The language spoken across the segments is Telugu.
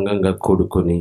సంఘంగా కూడుకొని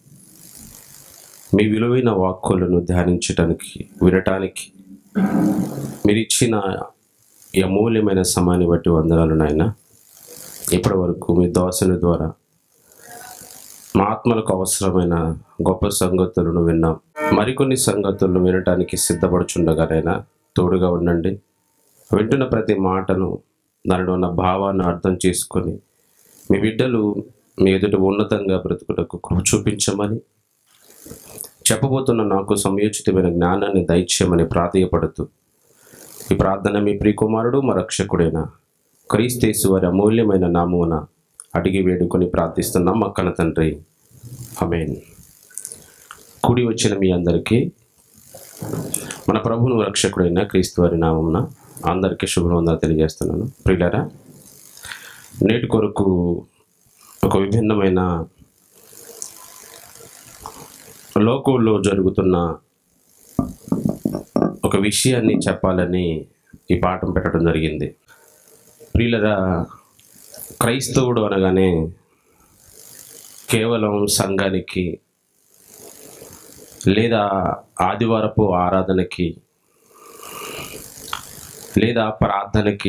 మీ విలువైన వాక్కులను ధ్యానించటానికి వినటానికి మీరు ఇచ్చిన ఈ అమూల్యమైన సమయాన్ని బట్టి వందనాలు నాయన ఇప్పటి వరకు మీ దోసని ద్వారా మా ఆత్మలకు అవసరమైన గొప్ప సంగతులను విన్నాం మరికొన్ని సంగతులను వినటానికి సిద్ధపడుచుండగానైనా తోడుగా ఉండండి వింటున్న ప్రతి మాటను దానిలో ఉన్న భావాన్ని అర్థం చేసుకొని మీ బిడ్డలు మీ ఎదుట ఉన్నతంగా బ్రతుకుటకు కృప చూపించమని చెప్పబోతున్న నాకు సమయోచితమైన జ్ఞానాన్ని దయచేయమని ప్రాధేయపడుతూ ఈ ప్రార్థన మీ ప్రియకుమారుడు మా రక్షకుడైన క్రీస్తేసు వారి అమూల్యమైన నామమున అడిగి వేడుకొని ప్రార్థిస్తున్నాం మా కన్న తండ్రి అమేన్ కూడి వచ్చిన మీ అందరికీ మన ప్రభువును రక్షకుడైన క్రీస్తు వారి నామమున అందరికీ శుభవందన తెలియజేస్తున్నాను ప్రియులరా నేటి కొరకు ఒక విభిన్నమైన లోకంలో జరుగుతున్న ఒక విషయాన్ని చెప్పాలని ఈ పాఠం పెట్టడం జరిగింది ప్రియులరా క్రైస్తవుడు అనగానే కేవలం సంఘానికి లేదా ఆదివారపు ఆరాధనకి లేదా ప్రార్థనకి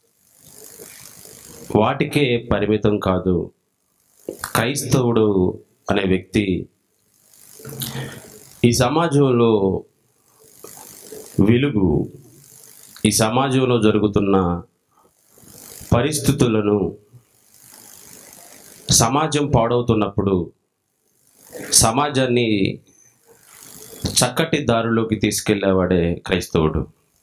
వాటికే పరిమితం కాదు క్రైస్తవుడు అనే వ్యక్తి ఈ సమాజంలో వెలుగు ఈ సమాజంలో జరుగుతున్న పరిస్థితులను సమాజం పాడవుతున్నప్పుడు సమాజాన్ని చక్కటి దారిలోకి తీసుకెళ్లేవాడే క్రైస్తవుడు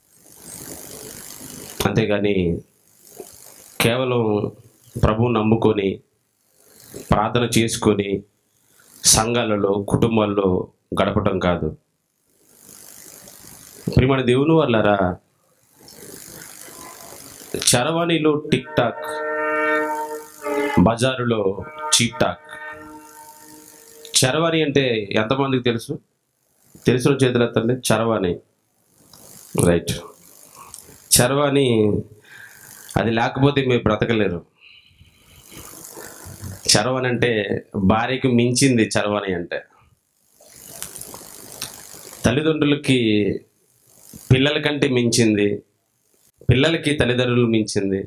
అంతేగాని కేవలం ప్రభువు నమ్ముకొని ప్రార్థన చేసుకొని సంఘాలలో కుటుంబాల్లో గడపటం కాదు ప్రియమైన దేవుని వల్లరా చరవాణిలో టిక్ టాక్ బజారులో చీప్ టాక్ చరవాణి అంటే ఎంతమందికి తెలుసు తెలిసిన చేతులు ఎత్తండి చరవాణి రైట్ చరవాణి అది లేకపోతే మీరు బ్రతకలేరు చరవని అంటే భార్యకి మించింది చరవని అంటే తల్లిదండ్రులకి పిల్లల కంటే మించింది పిల్లలకి తల్లిదండ్రులు మించింది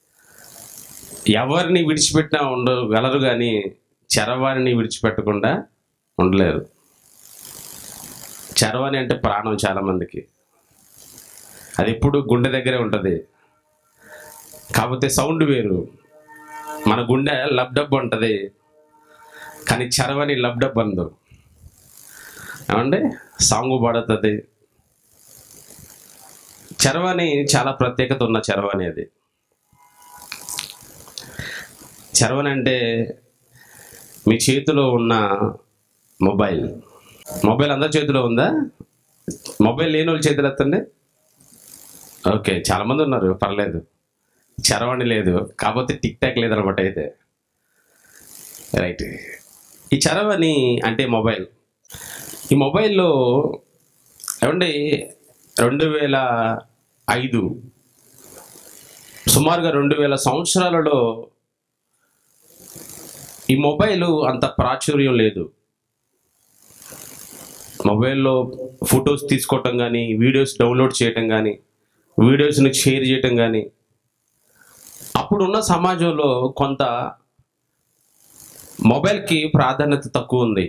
ఎవరిని విడిచిపెట్టినా ఉండగలరు కానీ చరవాణిని విడిచిపెట్టకుండా ఉండలేరు చరవాణి అంటే ప్రాణం చాలామందికి అది ఎప్పుడు గుండె దగ్గరే ఉంటుంది కాకపోతే సౌండ్ వేరు మన గుండె లబ్డబ్ ఉంటుంది కానీ చరవని లబ్డబ్ అందు ఏమండి సాంగ్ పడుతుంది చరవని చాలా ప్రత్యేకత ఉన్న చరవని అది చరవని అంటే మీ చేతిలో ఉన్న మొబైల్ మొబైల్ అందరి చేతిలో ఉందా మొబైల్ లేని వాళ్ళ చేతులు ఎత్తండి ఓకే చాలామంది ఉన్నారు పర్లేదు చరవాణి లేదు కాకపోతే టిక్ టాక్ లేదనమాట అయితే రైట్ ఈ చరవాణి అంటే మొబైల్ ఈ మొబైల్లో ఏమండి రెండు వేల ఐదు సుమారుగా రెండు వేల సంవత్సరాలలో ఈ మొబైల్ అంత ప్రాచుర్యం లేదు మొబైల్లో ఫొటోస్ తీసుకోవటం కానీ వీడియోస్ డౌన్లోడ్ చేయటం కానీ వీడియోస్ని షేర్ చేయటం కానీ అప్పుడున్న సమాజంలో కొంత మొబైల్కి ప్రాధాన్యత తక్కువ ఉంది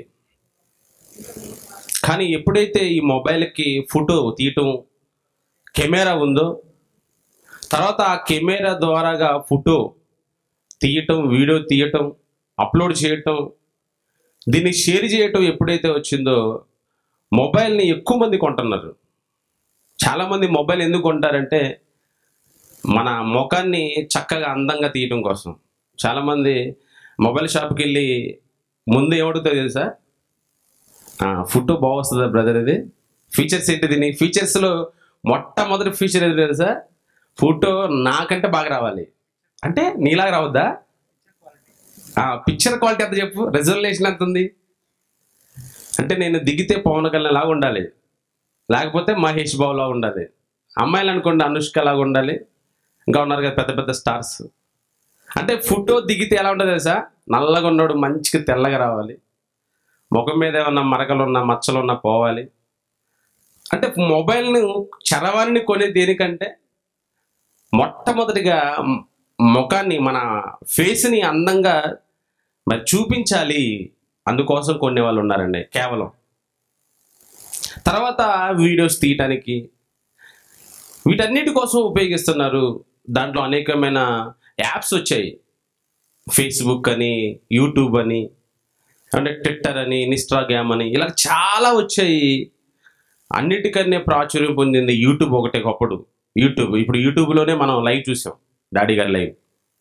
కానీ ఎప్పుడైతే ఈ మొబైల్కి ఫోటో తీయటం కెమెరా ఉందో తర్వాత ఆ కెమెరా ద్వారాగా ఫోటో తీయటం వీడియో తీయటం అప్లోడ్ చేయటం దీన్ని షేర్ చేయటం ఎప్పుడైతే వచ్చిందో మొబైల్ని ఎక్కువ మంది కొంటున్నారు చాలామంది మొబైల్ ఎందుకు కొంటారంటే మన ముఖాన్ని చక్కగా అందంగా తీయటం కోసం చాలామంది మొబైల్ షాప్కి వెళ్ళి ముందు ఏమడుగుతుంది తెలుసా ఫోటో బాగొస్తుందా బ్రదర్ ఇది ఫీచర్స్ ఏంటి దీని ఫీచర్స్లో మొట్టమొదటి ఫీచర్ ఏది తెలుసా ఫోటో నాకంటే బాగా రావాలి అంటే నీలాగా రావద్దా పిక్చర్ క్వాలిటీ ఎంత చెప్పు రెజల్యూషన్ ఎంత ఉంది అంటే నేను దిగితే పవన్ కళ్యాణ్ లాగా ఉండాలి లేకపోతే మహేష్ బాబు లాగా ఉండాలి అమ్మాయిలు అనుకోండి అనుష్క లాగా ఉండాలి ఇంకా ఉన్నారు కదా పెద్ద పెద్ద స్టార్స్ అంటే ఫోటో దిగితే ఎలా ఉంటుంది తెలుసా నల్లగా ఉన్నోడు మంచిగా తెల్లగా రావాలి ముఖం మీద ఏమన్నా మరకలు ఉన్నా మచ్చలు ఉన్నా పోవాలి అంటే మొబైల్ను చరవాణిని కొనే దేనికంటే మొట్టమొదటిగా మ్- ముఖాన్ని మన ఫేస్ని అందంగా మరి చూపించాలి అందుకోసం కొనే వాళ్ళు ఉన్నారండి కేవలం తర్వాత వీడియోస్ తీయటానికి వీటన్నిటి కోసం ఉపయోగిస్తున్నారు దాంట్లో అనేకమైన యాప్స్ వచ్చాయి ఫేస్బుక్ అని యూట్యూబ్ అని అంటే ట్విట్టర్ అని ఇన్స్టాగ్రామ్ అని ఇలా చాలా వచ్చాయి అన్నిటికన్నా ప్రాచుర్యం పొందింది యూట్యూబ్ ఒకటే ఒకప్పుడు యూట్యూబ్ ఇప్పుడు యూట్యూబ్లోనే మనం లైవ్ చూసాం డాడీ గారి లైవ్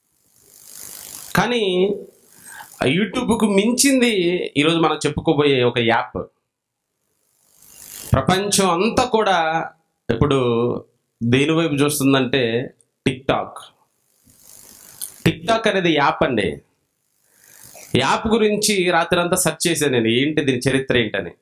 కానీ ఆ యూట్యూబ్కు మించింది ఈరోజు మనం చెప్పుకోబోయే ఒక యాప్ ప్రపంచం అంతా కూడా ఇప్పుడు దేని వైపు చూస్తుందంటే టిక్ టాక్ టిక్ టాక్ అనేది యాప్ అండి యాప్ గురించి రాత్రి అంతా సెర్చ్ చేశాను నేను ఏంటి దీని చరిత్ర ఏంటని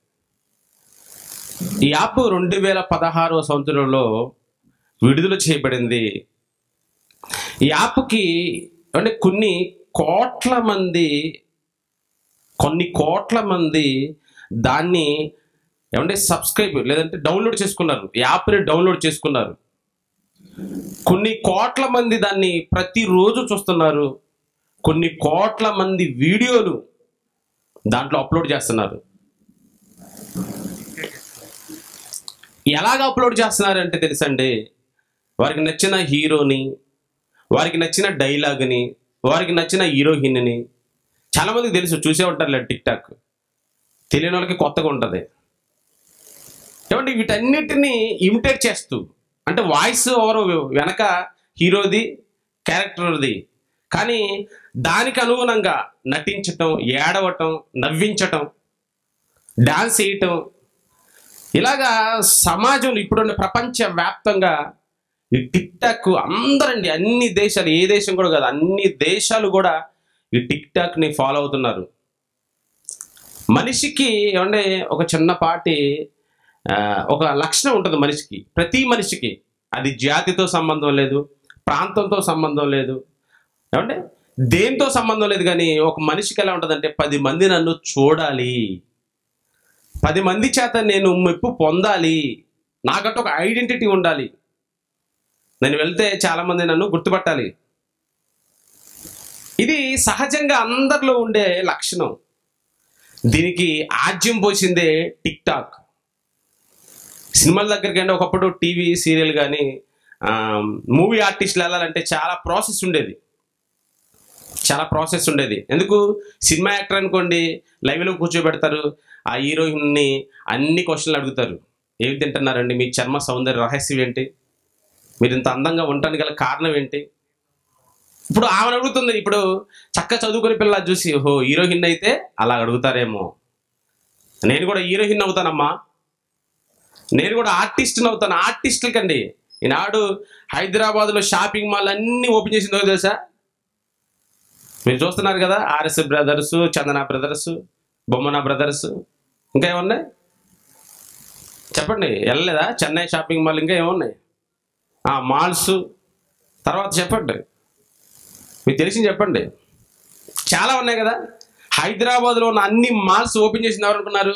ఈ యాప్ రెండు వేల పదహారవ సంవత్సరంలో విడుదల చేయబడింది ఈ యాప్కి అంటే కొన్ని కోట్ల మంది కొన్ని కోట్ల మంది దాన్ని ఏమంటే సబ్స్క్రైబ్ లేదంటే డౌన్లోడ్ చేసుకున్నారు యాప్ని డౌన్లోడ్ చేసుకున్నారు కొన్ని కోట్ల మంది దాన్ని ప్రతిరోజు చూస్తున్నారు కొన్ని కోట్ల మంది వీడియోలు దాంట్లో అప్లోడ్ చేస్తున్నారు ఎలాగ అప్లోడ్ చేస్తున్నారంటే తెలుసండి వారికి నచ్చిన హీరోని వారికి నచ్చిన డైలాగ్ని వారికి నచ్చిన హీరోయిన్ని చాలామందికి తెలుసు చూసే ఉంటారులే టిక్ టాక్ తెలియని వాళ్ళకి కొత్తగా ఉంటుంది ఏమంటే వీటన్నిటిని ఇమిటేట్ చేస్తూ అంటే వాయిస్ ఓవర్ వెనక హీరోది క్యారెక్టర్ది కానీ దానికి అనుగుణంగా నటించటం ఏడవటం నవ్వించటం డాన్స్ వేయటం ఇలాగా సమాజంలో ఇప్పుడున్న ప్రపంచ వ్యాప్తంగా ఈ టిక్ టాక్ అందరండి అన్ని దేశాలు ఏ దేశం కూడా కాదు అన్ని దేశాలు కూడా ఈ టిక్ టాక్ని ఫాలో అవుతున్నారు మనిషికి ఏమంటే ఒక చిన్నపాటి ఆ, ఒక లక్షణం ఉంటుంది మనిషికి ప్రతి మనిషికి అది జాతితో సంబంధం లేదు ప్రాంతంతో సంబంధం లేదు ఏమంటే దేంతో సంబంధం లేదు కానీ ఒక మనిషికి ఎలా ఉంటుందంటే పది మంది నన్ను చూడాలి పది మంది చేత నేను మెప్పు పొందాలి నాకంటూ ఒక ఐడెంటిటీ ఉండాలి నేను వెళ్తే చాలా మంది నన్ను గుర్తుపట్టాలి ఇది సహజంగా అందరిలో ఉండే లక్షణం దీనికి ఆజ్యం పోసిందే టిక్ టాక్ సినిమాల దగ్గరికి అంటే ఒకప్పుడు టీవీ సీరియల్ కానీ మూవీ ఆర్టిస్టులు వెళ్ళాలంటే చాలా ప్రాసెస్ ఉండేది చాలా ప్రాసెస్ ఉండేది ఎందుకు సినిమా యాక్టర్ అనుకోండి లైవ్లో కూర్చోబెడతారు ఆ హీరోయిన్ని అన్ని క్వశ్చన్లు అడుగుతారు ఏమి తింటున్నారండి మీ చర్మ సౌందర్య రహస్యం ఏంటి మీరు ఇంత అందంగా ఉండటానికి గల కారణం ఏంటి ఇప్పుడు ఆమెను అడుగుతుంది ఇప్పుడు చక్క చదువుకునే పిల్ల చూసి ఓహో హీరోయిన్ అయితే అలా అడుగుతారేమో నేను కూడా హీరోయిన్ అవుతానమ్మా నేను కూడా ఆర్టిస్ట్ని అవుతాను ఆర్టిస్టులకండి ఈనాడు హైదరాబాద్లో షాపింగ్ మాల్ అన్నీ ఓపెన్ చేసిందో తెలుసా మీరు చూస్తున్నారు కదా R S brothers Chandana brothers Bommana brothers ఇంకా ఏమున్నాయి చెప్పండి వెళ్ళలేదా చెన్నై షాపింగ్ మాల్ ఇంకా ఏమున్నాయి ఆ మాల్స్ తర్వాత చెప్పండి మీకు తెలిసింది చెప్పండి చాలా ఉన్నాయి కదా హైదరాబాద్లో ఉన్న అన్ని మాల్స్ ఓపెన్ చేసింది ఎవరు అనుకున్నారు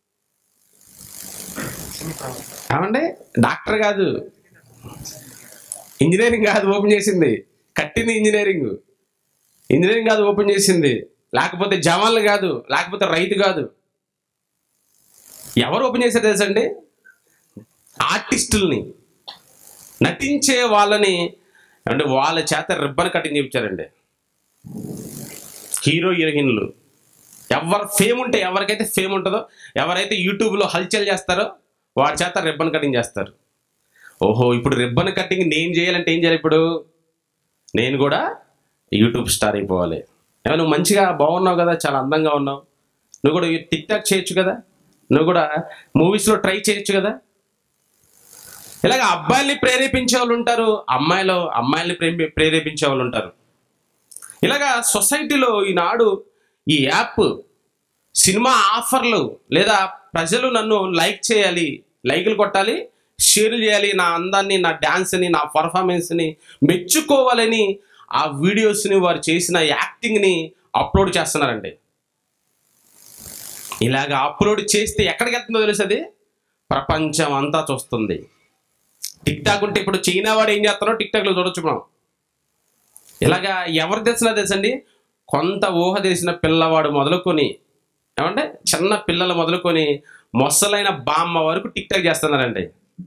ఏమండి డాక్టర్ కాదు ఇంజనీరింగ్ కాదు ఓపెన్ చేసింది కట్టింది ఇంజనీరింగ్ ఇంజనీరింగ్ కాదు ఓపెన్ చేసింది లేకపోతే జవాన్లు కాదు లేకపోతే రైతు కాదు ఎవరు ఓపెన్ చేశారు తెలుసండి ఆర్టిస్టుల్ని నటించే వాళ్ళని అంటే వాళ్ళ చేత రిబ్బన్ కటింగ్ చేయించారండి హీరో హీరోయిన్లు ఎవరు ఫేమ్ ఉంటే ఎవరికైతే ఫేమ్ ఉంటుందో ఎవరైతే యూట్యూబ్లో హల్చల్ చేస్తారో వాడి చేత రిబ్బన్ కటింగ్ చేస్తారు ఓహో ఇప్పుడు రిబ్బన్ కటింగ్ నేను చేయాలంటే ఏం చేయాలి ఇప్పుడు నేను కూడా యూట్యూబ్ స్టార్ అయిపోవాలి ఏమో నువ్వు మంచిగా బాగున్నావు కదా చాలా అందంగా ఉన్నావు నువ్వు కూడా టిక్ టాక్ చేయొచ్చు కదా నువ్వు కూడా మూవీస్లో ట్రై చేయొచ్చు కదా ఇలాగ అబ్బాయిల్ని ప్రేరేపించే వాళ్ళు ఉంటారు అమ్మాయిలు అమ్మాయిల్ని ప్రేమి ప్రేరేపించే వాళ్ళు ఉంటారు ఇలాగా సొసైటీలో ఈనాడు ఈ యాప్ సినిమా ఆఫర్లు లేదా ప్రజలు నన్ను లైక్ చేయాలి లైకులు కొట్టాలి షేర్లు చేయాలి నా అందాన్ని నా డ్యాన్స్ని నా పర్ఫార్మెన్స్ని మెచ్చుకోవాలని ఆ వీడియోస్ని వారు చేసిన యాక్టింగ్ని అప్లోడ్ చేస్తున్నారండి ఇలాగ అప్లోడ్ చేస్తే ఎక్కడికి వెళ్తుందో తెలుసు అది ప్రపంచం అంతా చూస్తుంది టిక్ టాక్ ఉంటే ఇప్పుడు చైనా వాడు ఏం చేస్తారో టిక్ టాక్లో చూడొచ్చు మనం ఇలాగా ఎవరు తెలిసినా తెలుసండి కొంత ఊహ తెలిసిన పిల్లవాడు మొదలుకొని ఏమంటే చిన్న పిల్లలు మొదలుకొని మొసలైన బామ్మ వరకు టిక్ టాక్ చేస్తున్నారండి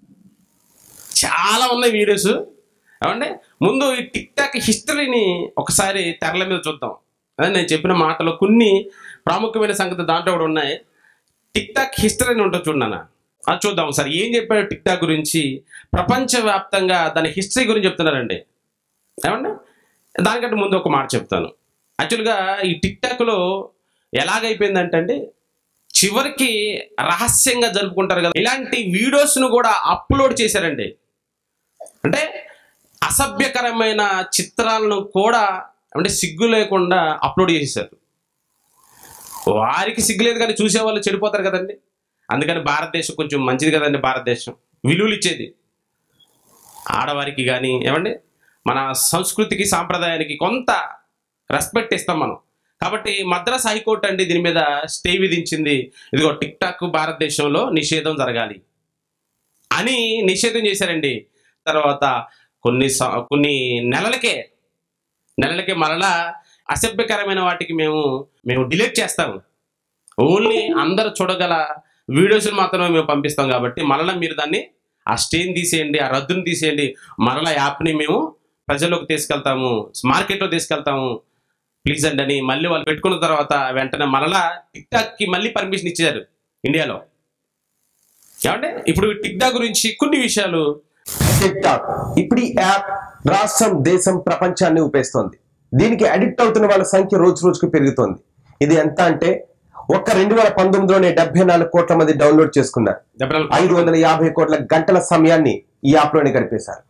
చాలా ఉన్నాయి వీడియోస్ ఏమంటే ముందు ఈ టిక్ టాక్ హిస్టరీని ఒకసారి తెరల మీద చూద్దాం అదే నేను చెప్పిన మాటలు కొన్ని ప్రాముఖ్యమైన సంగతి దాంట్లో కూడా ఉన్నాయి టిక్ టాక్ హిస్టరీ అని ఉంటుంది చూడన్న అది చూద్దాం ఒకసారి ఏం చెప్పాడు టిక్ టాక్ గురించి ప్రపంచవ్యాప్తంగా దాని హిస్టరీ గురించి చెప్తున్నారండి ఏమండి దానికంటే ముందు ఒక మాట చెప్తాను యాక్చువల్గా ఈ టిక్ టాక్లో ఎలాగైపోయిందంటే అండి చివరికి రహస్యంగా జరుపుకుంటారు కదా ఇలాంటి వీడియోస్ను కూడా అప్లోడ్ చేశారండి అంటే అసభ్యకరమైన చిత్రాలను కూడా అంటే సిగ్గు లేకుండా అప్లోడ్ చేసేసారు వారికి సిగ్గు లేదు కానీ చూసేవాళ్ళు చెడిపోతారు కదండి అందుకని భారతదేశం కొంచెం మంచిది కదండి భారతదేశం విలువలు ఇచ్చేది ఆడవారికి కానీ ఏమండి మన సంస్కృతికి సాంప్రదాయానికి కొంత రెస్పెక్ట్ ఇస్తాం మనం కాబట్టి మద్రాస్ హైకోర్టు అండి దీని మీద స్టే విధించింది ఇదిగో టిక్ టాక్ భారతదేశంలో నిషేధం జరగాలి అని నిషేధం చేశారండి తర్వాత కొన్ని స- కొన్ని నెలలకే నెలలకే మరలా అసభ్యకరమైన వాటికి మేము మేము డిలీట్ చేస్తాము ఓన్లీ అందరు చూడగల వీడియోస్ని మాత్రమే మేము పంపిస్తాం కాబట్టి మరలా మీరు దాన్ని ఆ స్టేని తీసేయండి ఆ రద్దుని తీసేయండి మరలా యాప్ని మేము ప్రజల్లోకి తీసుకెళ్తాము మార్కెట్లో తీసుకెళ్తాము ప్లీజ్ అండి అని మళ్ళీ వాళ్ళు పెట్టుకున్న తర్వాత వెంటనే మరలా టిక్ టాక్కి మళ్ళీ పర్మిషన్ ఇచ్చారు ఇండియాలో ఏమంటే ఇప్పుడు టిక్ టాక్ గురించి కొన్ని విషయాలు టిక్ టాక్ ఇప్పుడు ఈ యాప్ రాష్ట్రం దేశం ప్రపంచాన్ని ఊపేస్తోంది దీనికి అడిక్ట్ అవుతున్న వాళ్ళ సంఖ్య రోజు రోజుకు పెరుగుతోంది ఇది ఎంత అంటే ఒక్క రెండు వేల పంతొమ్మిదిలోనే డెబ్బై నాలుగు కోట్ల మంది డౌన్లోడ్ చేసుకున్నారు డెబ్బై నాలుగు ఐదు వందల యాభై కోట్ల గంటల సమయాన్ని ఈ యాప్ లోనే గడిపేశారు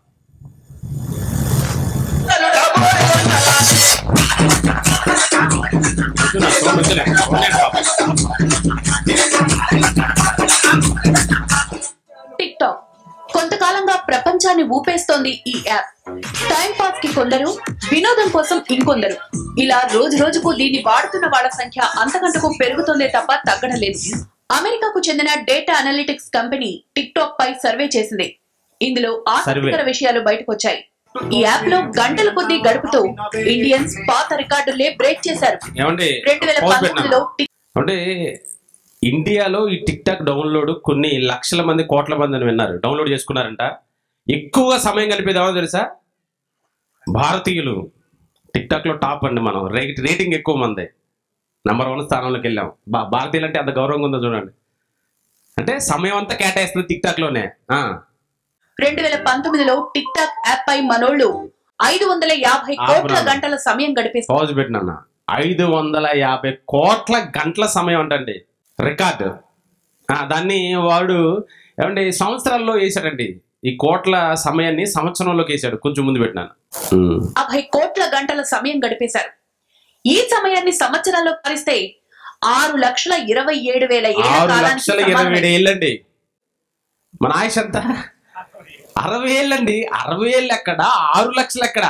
టిక్ టాక్ కొంతకాలంగా ప్రపంచాన్ని ఊపేస్తోంది ఈ యాప్ టైం పాస్ కి కొందరు వినోదం కోసం ఇంకొందరు ఇలా రోజు రోజుకు దీన్ని వాడుతున్న వాళ్ళ సంఖ్య అంతకంతకు పెరుగుతోందే తప్ప తగ్గడం లేదు అమెరికాకు చెందిన data analytics company TikTok పై సర్వే చేసింది ఇందులో ఆసక్తికర విషయాలు బయటకు వచ్చాయి ఈ యాప్ లో గంటల కొద్దీ గడుపుతూ ఇండియన్స్ పాత రికార్డులే బ్రేక్ చేశారు ఏమండి రెండు వేల పౌజ్ పంతొమ్మిదిలో పెట్టినాను. టిక్ అంటే ఇండియాలో ఈ టిక్ టాక్ డౌన్లోడ్ కొన్ని లక్షల మంది కోట్ల మంది అని విన్నారు డౌన్లోడ్ చేసుకున్నారంట ఎక్కువ సమయం కలిపేది ఎవరో తెలుసా భారతీయులు టిక్ టాక్ లో టాప్ అండి మనం రేట్ రేటింగ్ ఎక్కువ మంది నంబర్ వన్ స్థానంలోకి వెళ్ళాం బా భారతీయులు అంటే అంత గౌరవంగా ఉందో చూడండి అంటే సమయం అంతా కేటాయిస్తుంది టిక్ టాక్ లోనే ఆ. రెండు వేల పంతొమ్మిదిలో టిక్ టాక్ యాప్ పై మనోళ్లు ఐదు వందల యాభై కోట్ల ఆపురా. గంటల సమయం గడిపేస్తారు పౌజ్ పెట్టినా ఐదు వందల యాభై కోట్ల గంటల సమయం అంటండి రికార్డు ఆ, దాన్ని వాడు ఏమండి సంవత్సరాల్లో వేసాడండి ఈ కోట్ల సమయాన్ని సంవత్సరంలోకి వేసాడు కొంచెం ముందు పెట్టినాను ఉమ్. యాభై కోట్ల గంటల సమయం గడిపేశారు ఈ సమయాన్ని సంవత్సరాల్లో పరిస్తే ఆరు లక్షల ఇరవై ఏడు వేల ఏళ్ల ఆరు కాలానికి లక్షల ఇరవై సమానమే. ఏడు ఏళ్ళండి మన ఆయుష్ ఎంత అరవై ఏళ్ళండి అరవై ఏళ్ళు ఎక్కడ ఆరు లక్షలు ఎక్కడ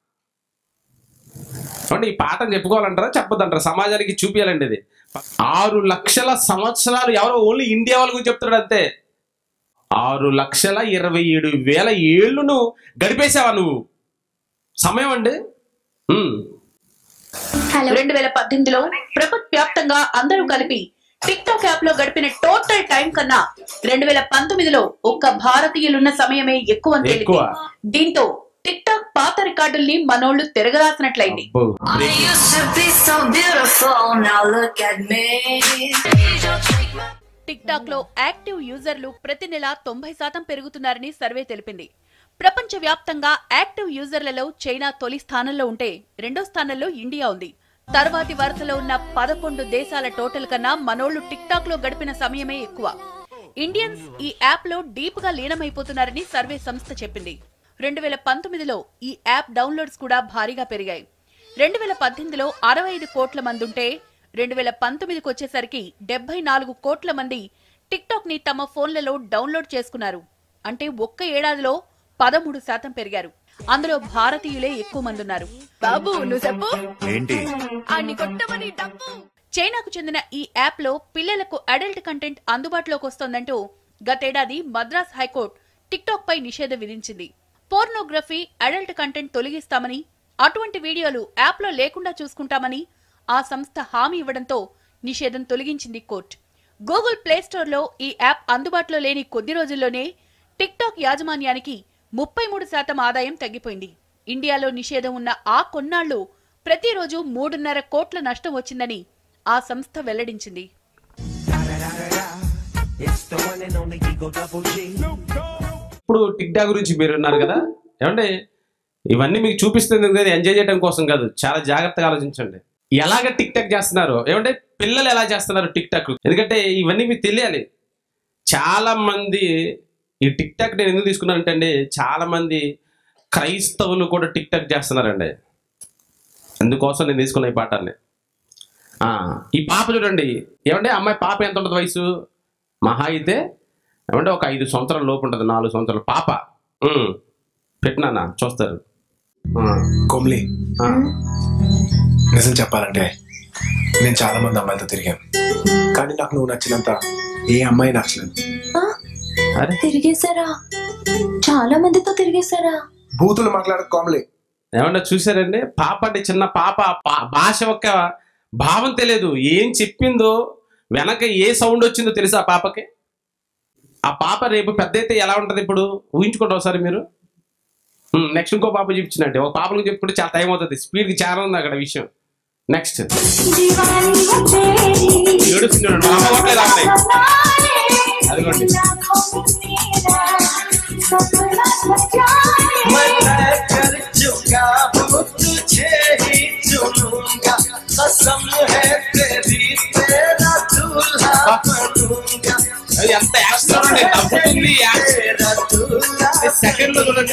చూడండి ఈ పాఠం చెప్పుకోవాలంటారా చెప్పదంటారా సమాజానికి చూపించాలండి ఇది ఆరు లక్షల సంవత్సరాలు ఎవరో ఓన్లీ ఇండియా వాళ్ళ గురించి చెప్తున్నాడు అంతే ఆరు లక్షల ఇరవై ఏడు వేల ఏళ్ళును గడిపేసావా నువ్వు సమయం అండి ఉమ్. రెండు వేల పద్దెనిమిదిలో ప్రపంచవ్యాప్తంగా అందరూ కలిపి టిక్ టాక్ యాప్ లో గడిపిన టోటల్ టైం కన్నా రెండు వేల పంతొమ్మిదిలో ఒక్క భారతీయులున్న సమయమే ఎక్కువ అని తేలింది. ఎక్కువ. దీంతో టిక్ టాక్ పాత రికార్డుల్ని మనోళ్లు తిరగరాసినట్లయింది అబ్బో. I used to be so beautiful, now look at me. TikTok లో యాక్టివ్ యూజర్లు ప్రతి నెల తొంభై శాతం పెరుగుతున్నారని సర్వే తెలిపింది ప్రపంచ వ్యాప్తంగా యాక్టివ్ యూజర్లలో చైనా తొలి స్థానంలో ఉంటే రెండో స్థానంలో ఇండియా ఉంది తర్వాతి వరుసలో ఉన్న పదకొండు దేశాల టోటల్ కన్నా మనోళ్లు టిక్ టాక్ లో గడిపిన సమయమే ఎక్కువ ఇండియన్స్ ఈ యాప్ లో డీప్ గా లీనమైపోతున్నారని సర్వే సంస్థ చెప్పింది రెండు వేల పంతొమ్మిదిలో ఈ యాప్ డౌన్లోడ్స్ కూడా భారీగా పెరిగాయి రెండు వేల పద్దెనిమిదిలో అరవై ఐదు కోట్ల మంది ఉంటే రెండు వేల పంతొమ్మిదికి వచ్చేసరికి డెబ్బై నాలుగు కోట్ల మంది టిక్ టాక్ ని తమ ఫోన్లలో డౌన్లోడ్ చేసుకున్నారు అంటే ఒక్క ఏడాదిలో పదమూడు శాతం పెరిగారు అందులో భారతీయులే ఎక్కువ మంది ఉన్నారు బాబు నువ్వు చెప్పు ఏంటి చైనాకు చెందిన ఈ యాప్ లో పిల్లలకు అడల్ట్ కంటెంట్ అందుబాటులోకి వస్తోందంటూ గతేడాది మద్రాస్ హైకోర్టు టిక్ టాక్ పై నిషేధం విధించింది పోర్నోగ్రఫీ అడల్ట్ కంటెంట్ తొలగిస్తామని అటువంటి వీడియోలు యాప్ లో లేకుండా చూసుకుంటామని ఆ సంస్థ హామీ ఇవ్వడంతో నిషేధం తొలగించింది కోర్టు గూగుల్ ప్లే స్టోర్ లో ఈ యాప్ అందుబాటులో లేని కొద్ది రోజుల్లోనే టిక్ టాక్ యాజమాన్యానికి ముప్పై మూడు శాతం ఆదాయం తగ్గిపోయింది ఇండియాలో నిషేధం ఉన్న ఆ కొన్నాళ్లు ప్రతిరోజు మూడున్నర కోట్ల నష్టం వచ్చిందని ఆ సంస్థ వెల్లడించింది ఇప్పుడు టిక్ టాక్ గురించి మీరు ఉన్నారు కదా ఏమంటే ఇవన్నీ మీకు చూపిస్తుంది కదా ఎంజాయ్ చేయడం కోసం కాదు చాలా జాగ్రత్తగా ఆలోచించండి ఎలాగ టిక్ టాక్ చేస్తున్నారు ఏమంటే పిల్లలు ఎలా చేస్తున్నారు టిక్ టాక్ ఎందుకంటే ఇవన్నీ మీకు తెలియాలి చాలా మంది ఈ టిక్ టాక్ నేను ఎందుకు తీసుకున్నానంటే అండి చాలా మంది క్రైస్తవులు కూడా టిక్ టాక్ చేస్తున్నారండి అందుకోసం నేను తీసుకున్న ఈ పాఠాన్ని ఆ, ఈ పాప చూడండి ఏమంటే అమ్మాయి పాప ఎంత ఉంటుంది వయసు మహా అయితే ఏమంటే ఒక ఐదు సంవత్సరాల లోపు ఉంటుంది నాలుగు సంవత్సరాల పాప ఉమ్, పెట్టినానా చూస్తారు ఆ, కొమ్లి ఆ, నిజం చెప్పాలంటే నేను చాలా మంది అమ్మాయిలతో తిరిగాను కానీ నాకు నువ్వు నచ్చినంత ఏ అమ్మాయి నచ్చలేదు అరే తిరిగేశారా చాలా మందితో తిరిగేశారా బూతులు మాట్లాడ కోమలి ఏమన్నా చూసారండి పాప అంటే చిన్న పాప పా- భాష యొక్క భావం తెలియదు ఏం చెప్పిందో వెనక ఏ సౌండ్ వచ్చిందో తెలుసా ఆ పాపకి ఆ పాప రేపు పెద్ద అయితే ఎలా ఉంటుంది ఇప్పుడు ఊహించుకోండి ఒకసారి మీరు నెక్స్ట్ ఇంకో పాప చూపించినట్టు ఒక పాపలకు చెప్పుకుంటే చాలా టైం అవుతుంది స్పీడ్కి చాలా ఉంది అక్కడ విషయం నెక్స్ట్ ఏడుస్తుంది చూడండి. మా అమ్మ కొట్టలేదు ఆ అమ్మాయి. అదిగోండి అది ఎంత యాక్షన్ చూడండి నవ్వుతుంది సెకండ్ లో చూడండి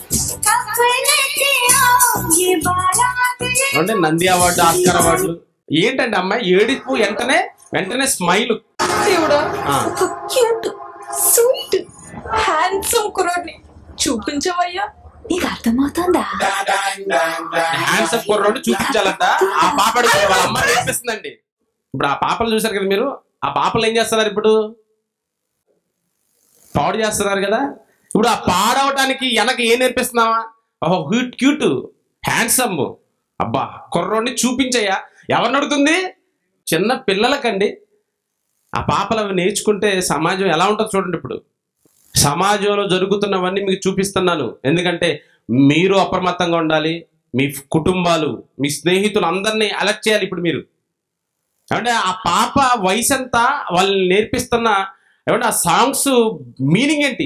అంటే నంది అవార్డు ఆస్కార్ అవార్డు ఏంటండి అమ్మాయి ఏడుపు వెంటనే వెంటనే స్మైల్ దేవుడా ఆ. ఒక క్యూట్ స్వీట్ హ్యాండ్సమ్ కుర్రాడిని చూపించవయ్యా నీకు అర్థమవుతుందా హ్యాండ్సప్ కుర్రోడు చూపించాలంట ఆ పాపడు వాళ్ళ అమ్మ నేర్పిస్తుందండి ఇప్పుడు ఆ పాపలు చూసారు కదా మీరు ఆ పాపలు ఏం చేస్తున్నారు ఇప్పుడు పాడు చేస్తున్నారు కదా ఇప్పుడు ఆ పాడవటానికి వెనక ఏం నేర్పిస్తున్నావా ఓహో క్యూట్ క్యూట్ హ్యాండ్సమ్ అబ్బా కుర్రోడిని చూపించయ్యా ఎవరిని అడుగుతుంది చిన్న పిల్లలకండి ఆ పాపలు అవి నేర్చుకుంటే సమాజం ఎలా ఉంటుందో చూడండి ఇప్పుడు సమాజంలో జరుగుతున్నవన్నీ మీకు చూపిస్తున్నాను ఎందుకంటే మీరు అప్రమత్తంగా ఉండాలి మీ కుటుంబాలు మీ స్నేహితులు అందరినీ అలర్ట్ చేయాలి ఇప్పుడు మీరు అంటే ఆ పాప వయసు అంతా వాళ్ళని నేర్పిస్తున్న ఏమంటే ఆ సాంగ్స్ మీనింగ్ ఏంటి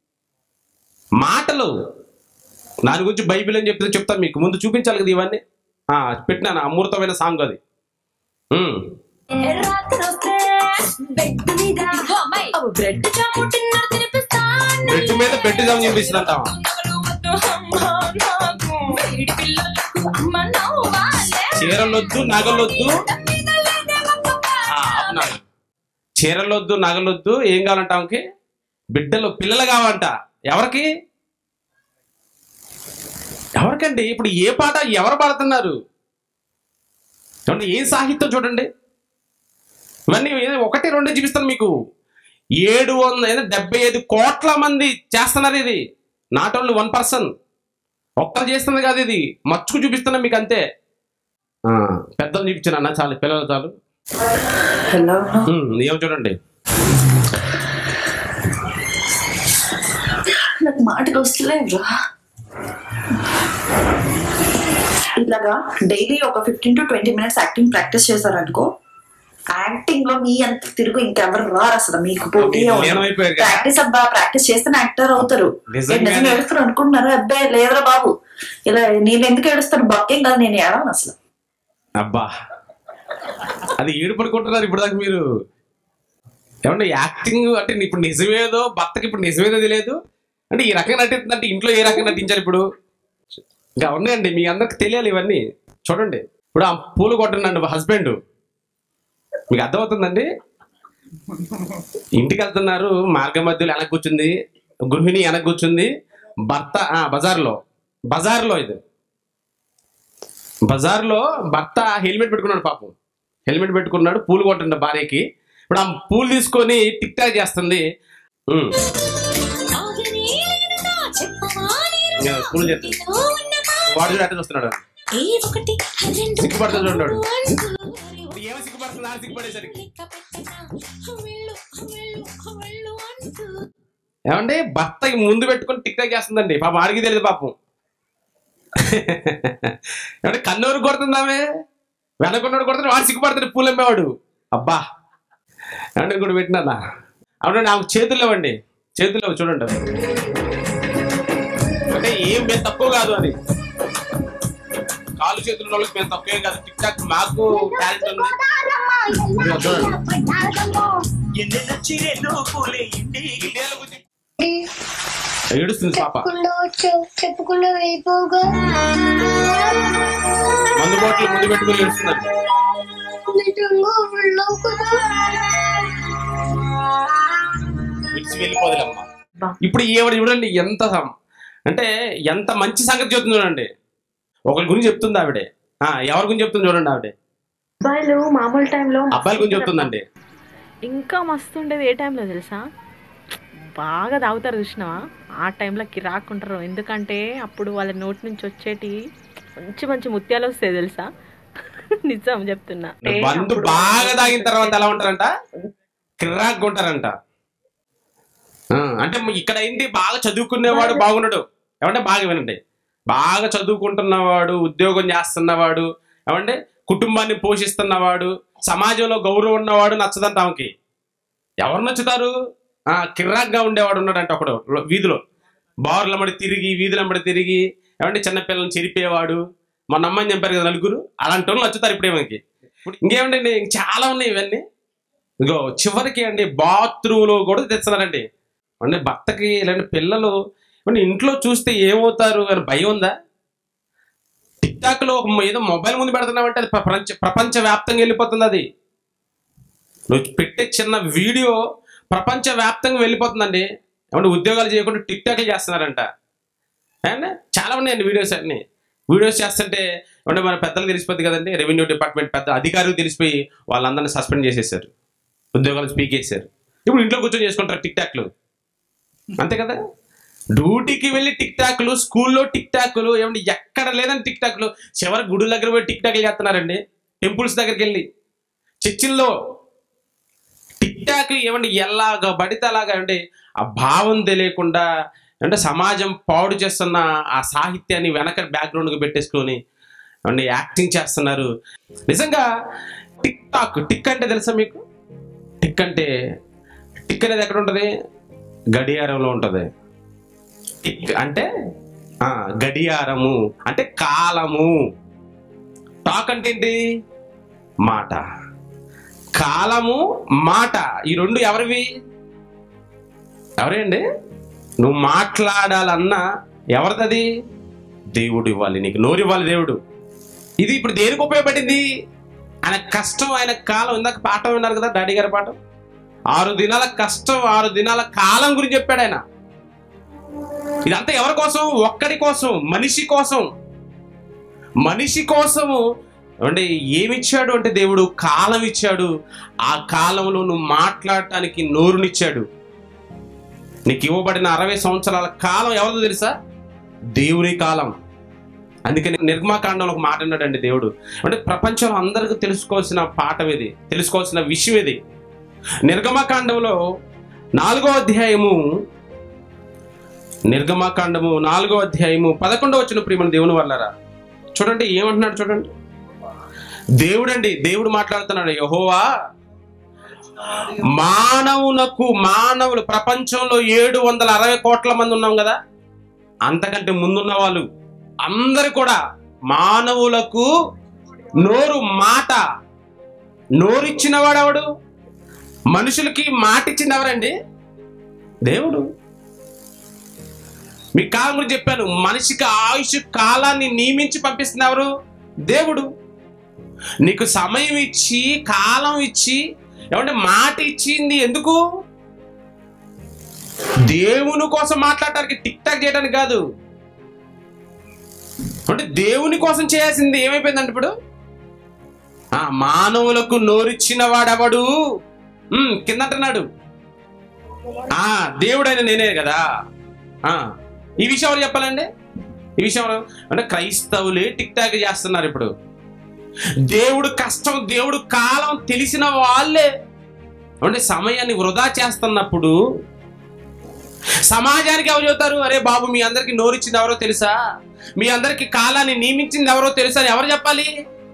మాటలు దాని గురించి బైబిల్ అని చెప్తే చెప్తాను మీకు ముందు చూపించాలి కదా ఇవన్నీ ఆ, పెట్టినాను అమృతమైన సాంగ్ అది ఉమ్. బ్రెడ్ జాము డిన్నర్ తినిపిస్తాను బెడ్ మీద బెడ్ జామ్ చూపిస్తుందంటావా వేడి పిల్లలకు అమ్మ నవ్వాలే చీరలొద్దు నగలొద్దు ఆ, అవునా చీరలొద్దు నగలొద్దు ఏం కావాలంట ఆమెకి బిడ్డలు పిల్లలు కావాలంట ఎవరికి ఎవరికండి ఇప్పుడు ఏ పాట ఎవరు పాడుతున్నారు చూడండి ఏం సాహిత్యం చూడండి ఇవన్నీ ఏదో ఒకటి రెండే చూపిస్తాను మీకు ఏడు వందల డెబ్బై ఐదు కోట్ల మంది చేస్తున్నారు ఇది నాట్ ఓన్లీ వన్ పర్సన్ ఒక్కరు చేస్తున్నది కాదు ఇది మచ్చుకు చూపిస్తున్నా మీకు అంతే ఆ, పెద్దలు చూపించాను అన్న చాలు పిల్లలు చాలు ఉమ్, ఏం చూడండి నాకు మాటలు వస్తలేవురా ఇలాగా డైలీ ఒక fifteen to twenty minutes acting practice చేశారనుకో యాక్టింగ్ లో మీ అంత తిరుగు ఇంకెవరు రారు అసలు మీకు పోటీ మీరు లీనమైపోయారు కదా? ప్రాక్టీస్ అబ్బా ప్రాక్టీస్ చేస్తేనే యాక్టర్ అవుతారు నిజంగానే. ఏ, నిజంగా ఏడుస్తారు అనుకుంటున్నారు అబ్బాయి లేదురా బాబు ఇలా నేను ఎందుకు ఏడుస్తాను బక్కేం కాదు నేను ఏడవను అసలు అబ్బా అది ఏడు పడుకుంటున్నారు ఇప్పుడు దాకా మీరు ఏమంటే యాక్టింగ్ అంటే ఇప్పుడు నిజమేదో భర్తకి ఇప్పుడు నిజమేదో తెలియదు అంటే ఈ రకంగా నటిస్తుందంటే ఇంట్లో ఏ రకంగా నటించాలి ఇప్పుడు ఇంకా ఉన్నాయండి మీ అందరికి తెలియాలి ఇవన్నీ చూడండి ఇప్పుడు ఆ పూలు కొట్టండి హస్బెండ్ మీకు అర్థమవుతుందండి ఇంటికి వెళ్తున్నారు మార్గ మధ్యలో వెనక కూర్చుంది గృహిణి వెనక కూర్చుంది భర్త ఆ, బజార్లో బజార్లో ఇది బజార్లో భర్త హెల్మెట్ పెట్టుకున్నాడు పాపం హెల్మెట్ పెట్టుకున్నాడు పూలు కొట్టండి భార్యకి ఇప్పుడు ఆ పూలు తీసుకొని టిక్ టాక్ చేస్తుంది ఉమ్, ఇంకా పూలు చేస్తుంది వాడు చూడు అట్ట చూస్తున్నాడు సిగ్గుపడుతుంది చూడండి ఇప్పుడు ఏమో సిగ్గుపడుతుంది ఆ సిగ్గుపడేసరికి ఏమండి భర్తకి ముందు పెట్టుకొని టిక్ టాక్ చేస్తుందండి పాపం ఆడికి తెలియదు పాపం ఏమంటే కన్నూరు కొడుతుందామే వెనకున్నాడు కొడుతున్నాడు వాడు సిగ్గుపడుతాడు పూలు అమ్మేవాడు అబ్బా ఏమంటే ఇంకోటి పెట్టినా అవునండి ఆమె చేతులు ఇవ్వండి చేతులు ఇవ్వు, చూడండి అంటే ఏం మేము తక్కువ కాదు అని కాలు చేతుల వాళ్ళకి మేము తక్కువేం కాదు టిక్ టాక్ మాకు టాలెంట్ ఉంది ఇదిగో చూడండి ఇండియాలో కూర్చో- ఏడుస్తుంది పాప చెప్పుకుండా వెళ్ళిపోగా మందు బాటిల్ ముందు పెట్టుకుని ఏడుస్తుందండి నిజంగా వెళ్ళావు కదా విడిచి వెళ్ళిపోదులమ్మా ఇప్పుడు ఈవిడ చూడండి ఎంత సం- అంటే ఎంత మంచి సంగతి చెప్తుంది చూడండి ఒకరి గురించి చెప్తుంది ఆవిడే ఆ, ఎవరి గురించి చెప్తుంది చూడండి ఆవిడే అబ్బాయిలు మామూలు టైంలో అబ్బాయిల గురించి చెప్తుందండి ఇంకా మస్తు ఉండేది ఏ టైంలో తెలుసా బాగా తాగుతారు చూసినావా ఆ టైంలో కిరాకుంటారు ఎందుకంటే అప్పుడు వాళ్ళ నోటి నుంచి వచ్చేటి మంచి మంచి ముత్యాలు వస్తాయి తెలుసా నిజం చెప్తున్నా అంటే మందు అప్పుడు బాగా తాగిన తర్వాత ఎలా ఉంటారంట కిర్రాక్ ఉంటారంట ఆ, అంటే ఇక్కడ ఏంటి బాగా చదువుకునేవాడు బాగున్నాడు ఏమంటే బాగా వినండి బాగా చదువుకుంటున్నవాడు ఉద్యోగం చేస్తున్నవాడు ఏమంటే కుటుంబాన్ని పోషిస్తున్నవాడు సమాజంలో గౌరవం ఉన్నవాడు నచ్చదంట ఆమెకి ఎవరు నచ్చుతారు ఆ కిర్రాక్గా ఉండేవాడు ఉన్నాడంట ఒకడు వీధిలో బార్లమ్మడి తిరిగి వీధులమ్మడి తిరిగి ఏమంటే చిన్నపిల్లల్ని చెరిపేవాడు మొన్న అమ్మని చంపారు కదా నలుగురు అలాంటి వాళ్ళు నచ్చుతారు ఇప్పుడే మనకి ఇప్పుడు ఇంకేమంటే చాలా ఉన్నాయి ఇవన్నీ ఇగో చివరికి అండి బాత్రూంలో కూడా తెస్తున్నారండి అంటే భర్తకి ఇలాంటి పిల్లలు అంటే ఇంట్లో చూస్తే ఏమవుతారు అని భయం ఉందా టిక్ టాక్ లో ఒక ఏదో మొబైల్ ముందు పెడుతున్నామంటే అది ప్రపంచ ప్రపంచ వ్యాప్తంగా వెళ్ళిపోతుంది అది నువ్వు పెట్టే చిన్న వీడియో ప్రపంచ వ్యాప్తంగా వెళ్ళిపోతుందండి ఏమంటే ఉద్యోగాలు చేయకుండా టిక్ టాక్లు చేస్తున్నారంట అండ్ చాలా ఉన్నాయండి వీడియోస్ అన్ని వీడియోస్ చేస్తుంటే అంటే మన పెద్దలు తెలిసిపోద్ది కదండి రెవెన్యూ డిపార్ట్మెంట్ పెద్ద అధికారులు తెలిసిపోయి వాళ్ళందరినీ సస్పెండ్ చేసేసారు ఉద్యోగాలు స్పీక్ చేశారు ఇప్పుడు ఇంట్లో కూర్చొని చేసుకుంటారు టిక్ టాక్లు అంతే కదా డ్యూటీకి వెళ్ళి టిక్ టాక్లు స్కూల్లో టిక్ టాక్లు ఏమంటే ఎక్కడ లేదని టిక్ టాక్లు చివరి గుడి దగ్గర పోయి టిక్ టాక్లు చేస్తున్నారండి టెంపుల్స్ దగ్గరికి వెళ్ళి చర్చిల్లో టిక్ టాక్ ఏమంటే ఎలాగ పడితే అలాగా అంటే ఆ భావం తెలియకుండా అంటే సమాజం పాడు చేస్తున్న ఆ సాహిత్యాన్ని వెనక బ్యాక్గ్రౌండ్కి పెట్టేసుకొని అంటే యాక్టింగ్ చేస్తున్నారు నిజంగా టిక్ టాక్ టిక్ అంటే తెలుసా మీకు టిక్ అంటే టిక్ అనేది ఎక్కడ ఉంటుంది గడియారంలో ఉంటుంది టిక్ అంటే ఆ, గడియారము అంటే కాలము టాక్ అంటే ఏంటి మాట కాలము మాట ఈ రెండు ఎవరివి ఎవరే అండి నువ్వు మాట్లాడాలన్నా ఎవరిదది దేవుడు ఇవ్వాలి నీకు నోరు ఇవ్వాలి దేవుడు ఇది ఇప్పుడు దేనికి ఉపయోగపడింది ఆయన కష్టం ఆయన కాలం ఇందాక పాఠం విన్నారు కదా డాడీ గారి పాఠం ఆరు దినాల కష్టం ఆరు దినాల కాలం గురించి చెప్పాడు ఆయన ఇదంతా ఎవరి కోసం ఒక్కడి కోసం మనిషి కోసం మనిషి కోసము అంటే ఏమిచ్చాడు అంటే దేవుడు కాలం ఇచ్చాడు ఆ కాలంలో నువ్వు మాట్లాడటానికి నోరునిచ్చాడు నీకు ఇవ్వబడిన అరవై సంవత్సరాల కాలం ఎవరిదో తెలుసా దేవుని కాలం అందుకని నిర్మాకాండంలో ఒక మాట అన్నాడండి దేవుడు అంటే ప్రపంచంలో అందరికీ తెలుసుకోవాల్సిన పాఠం ఇది తెలుసుకోవాల్సిన విషయం ఇది నిర్గమకాండంలో నాలుగో అధ్యాయము నిర్గమకాండము నాలుగో అధ్యాయము పదకొండవ వచ్చిన ప్రియమైన దేవుని వల్లరా చూడండి ఏమంటున్నాడు చూడండి దేవుడండి దేవుడు మాట్లాడుతున్నాడు యహోవా మానవునకు మానవులు ప్రపంచంలో ఏడు వందల అరవై కోట్ల మంది ఉన్నాం కదా అంతకంటే ముందున్న వాళ్ళు అందరు కూడా మానవులకు నోరు మాట నోరిచ్చిన వాడెవడు మనుషులకి మాట ఇచ్చింది ఎవరండి దేవుడు మీ కాలం గురించి చెప్పాను మనిషికి ఆయుష్ కాలాన్ని నియమించి పంపిస్తుంది ఎవరు దేవుడు నీకు సమయం ఇచ్చి కాలం ఇచ్చి ఏమంటే మాట ఇచ్చింది ఎందుకు దేవుని కోసం మాట్లాడటానికి టిక్ టాక్ చేయడానికి కాదు అంటే దేవుని కోసం చేయాల్సింది ఏమైపోయిందంటే ఇప్పుడు ఆ మానవులకు నోరిచ్చిన వాడెవడు ఉమ్, కింద అంటున్నాడు ఆ దేవుడైన నేనే కదా ఆ ఈ విషయం ఎవరు చెప్పాలండి ఈ విషయం ఎవరు? అంటే క్రైస్తవులే టిక్ టాక్ చేస్తున్నారు ఇప్పుడు దేవుడు కష్టం దేవుడు కాలం తెలిసిన వాళ్ళే అంటే సమయాన్ని వృధా చేస్తున్నప్పుడు సమాజానికి ఎవరు చెబుతారు అరే బాబు మీ అందరికి నోరిచ్చింది ఎవరో తెలుసా మీ అందరికి కాలాన్ని నియమించింది ఎవరో తెలుసా అని ఎవరు చెప్పాలి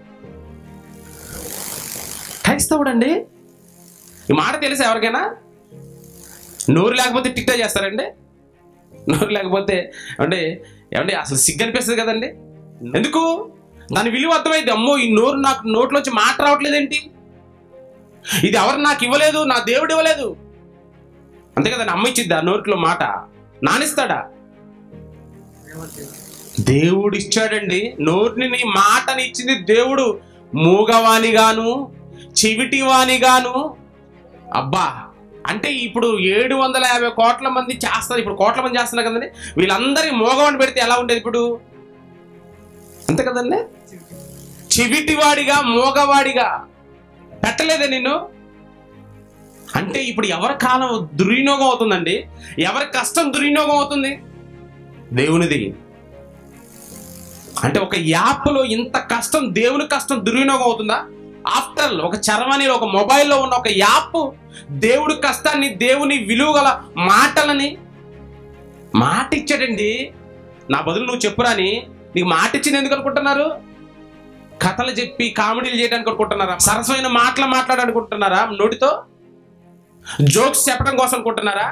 క్రైస్తవుడండి ఈ మాట తెలుసా ఎవరికైనా నోరు లేకపోతే టిక్టా చేస్తారండి నోరు లేకపోతే అంటే ఏమండి అసలు సిగ్గు అనిపిస్తుంది కదండి ఎందుకు దాని విలువ అర్థమైంది అమ్మో ఈ నోరు నాకు నోట్లోంచి మాట రావట్లేదేంటి ఇది ఎవరు నాకు ఇవ్వలేదు నా దేవుడు ఇవ్వలేదు అంతే కదండి అమ్మ ఇచ్చిద్ది ఆ నోట్లో మాట నానిస్తాడా దేవుడు ఇచ్చాడండి నోటిని నీ మాటని ఇచ్చింది దేవుడు మూగవానిగాను చెవిటివానిగాను అబ్బా అంటే ఇప్పుడు ఏడు వందల యాభై కోట్ల మంది చేస్తారు ఇప్పుడు కోట్ల మంది చేస్తున్నారు కదండి వీళ్ళందరి మోగవాడిని పెడితే ఎలా ఉండేది ఇప్పుడు అంతే కదండి చెవిటివాడిగా మోగవాడిగా పెట్టలేదే నిన్ను అంటే ఇప్పుడు ఎవరి కాలం దుర్వినియోగం అవుతుందండి ఎవరి కష్టం దుర్వినియోగం అవుతుంది దేవునిది అంటే ఒక యాప్లో ఇంత కష్టం దేవుని కష్టం దుర్వినియోగం అవుతుందా ఆఫ్టర్ ఒక చరవాణిలో ఒక మొబైల్లో ఉన్న ఒక యాప్ దేవుడి కష్టాన్ని దేవుని విలువ గల మాటలని మాట ఇచ్చాడండి నా బదులు నువ్వు చెప్పురాని నీకు మాట ఇచ్చింది ఎందుకు అనుకుంటున్నారు కథలు చెప్పి కామెడీలు చేయడానికి అనుకుంటున్నారా సరసమైన మాటలు మాట్లాడాలనుకుంటున్నారా నోటితో జోక్స్ చెప్పడం కోసం అనుకుంటున్నారా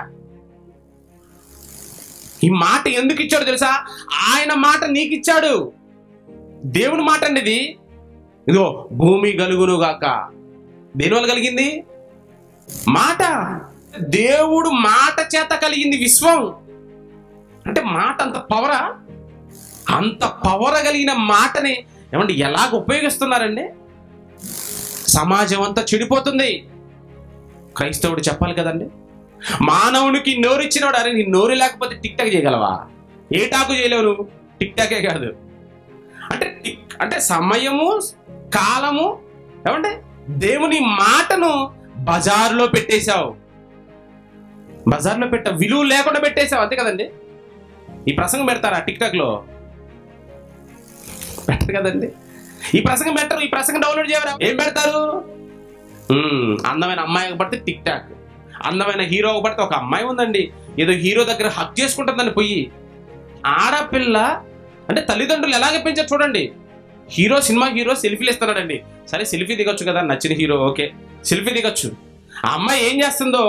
ఈ మాట ఎందుకు ఇచ్చాడు తెలుసా ఆయన మాట నీకు ఇచ్చాడు దేవుని మాట అండి ఇది ఇదిగో భూమి గలుగును గాక దేనివల్ల కలిగింది మాట దేవుడు మాట చేత కలిగింది విశ్వం అంటే మాట అంత పవరా అంత పవర్ కలిగిన మాటని ఏమంటే ఎలాగ ఉపయోగిస్తున్నారండి సమాజం అంతా చెడిపోతుంది క్రైస్తవుడు చెప్పాలి కదండి మానవునికి నోరిచ్చినవాడు అరే నీ నోరు లేకపోతే టిక్ టాక్ చేయగలవా ఏ టాకు చేయలేవు నువ్వు టిక్ టాకే కాదు అంటే టిక్ అంటే సమయము కాలము ఏమంటే దేవుని మాటను బజారులో పెట్టేశావు బజార్లో పెట్ట విలువ లేకుండా పెట్టేశావు అంతే కదండి ఈ ప్రసంగం పెడతారా టిక్ టాక్ లో పెట్టరు కదండి ఈ ప్రసంగం పెట్టరు ఈ ప్రసంగం డౌన్లోడ్ చేయరా ఏం పెడతారు మ్మ్, అందమైన అమ్మాయి పడితే టిక్ టాక్ అందమైన హీరో పడితే ఒక అమ్మాయి ఉందండి ఏదో హీరో దగ్గర హక్ చేసుకుంటుందని పోయి ఆడపిల్ల అంటే తల్లిదండ్రులు ఎలాగ పెంచారు చూడండి హీరో సినిమా హీరో సెల్ఫీలు ఇస్తున్నాడండి సరే సెల్ఫీ దిగొచ్చు కదా నచ్చిన హీరో ఓకే సెల్ఫీ దిగొచ్చు ఆ అమ్మాయి ఏం చేస్తుందో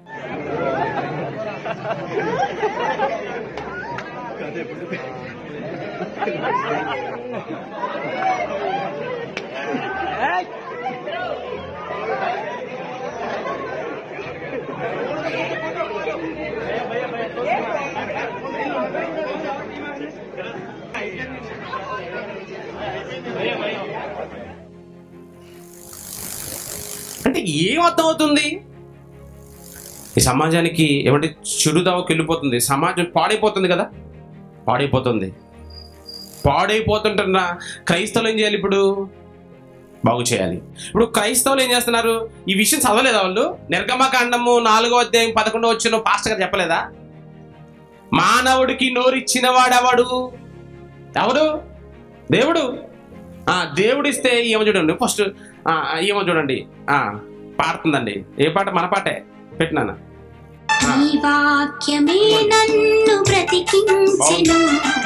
అంటే ఏం అర్థం అవుతుంది ఈ సమాజానికి ఏమంటే చెడుదావకి వెళ్ళిపోతుంది సమాజం పాడైపోతుంది కదా పాడైపోతుంది పాడైపోతుంటున్న క్రైస్తవులు ఏం చేయాలి ఇప్పుడు బాగు చేయాలి ఇప్పుడు క్రైస్తవులు ఏం చేస్తున్నారు ఈ విషయం చదవలేదా వాళ్ళు నిర్గమకాండము నాలుగో అధ్యాయం పదకొండో వచ్చిన పాస్టర్ గారు చెప్పలేదా మానవుడికి నోరిచ్చిన వాడెవడు ఎవడు దేవుడు ఆ దేవుడిస్తే ఏమో చూడండి ఫస్ట్ ఏమో చూడండి ఆ పాడుతుందండి ఏ పాట మన పాటే పెట్టినాను నీ వాక్యమే నన్ను బ్రతికించెను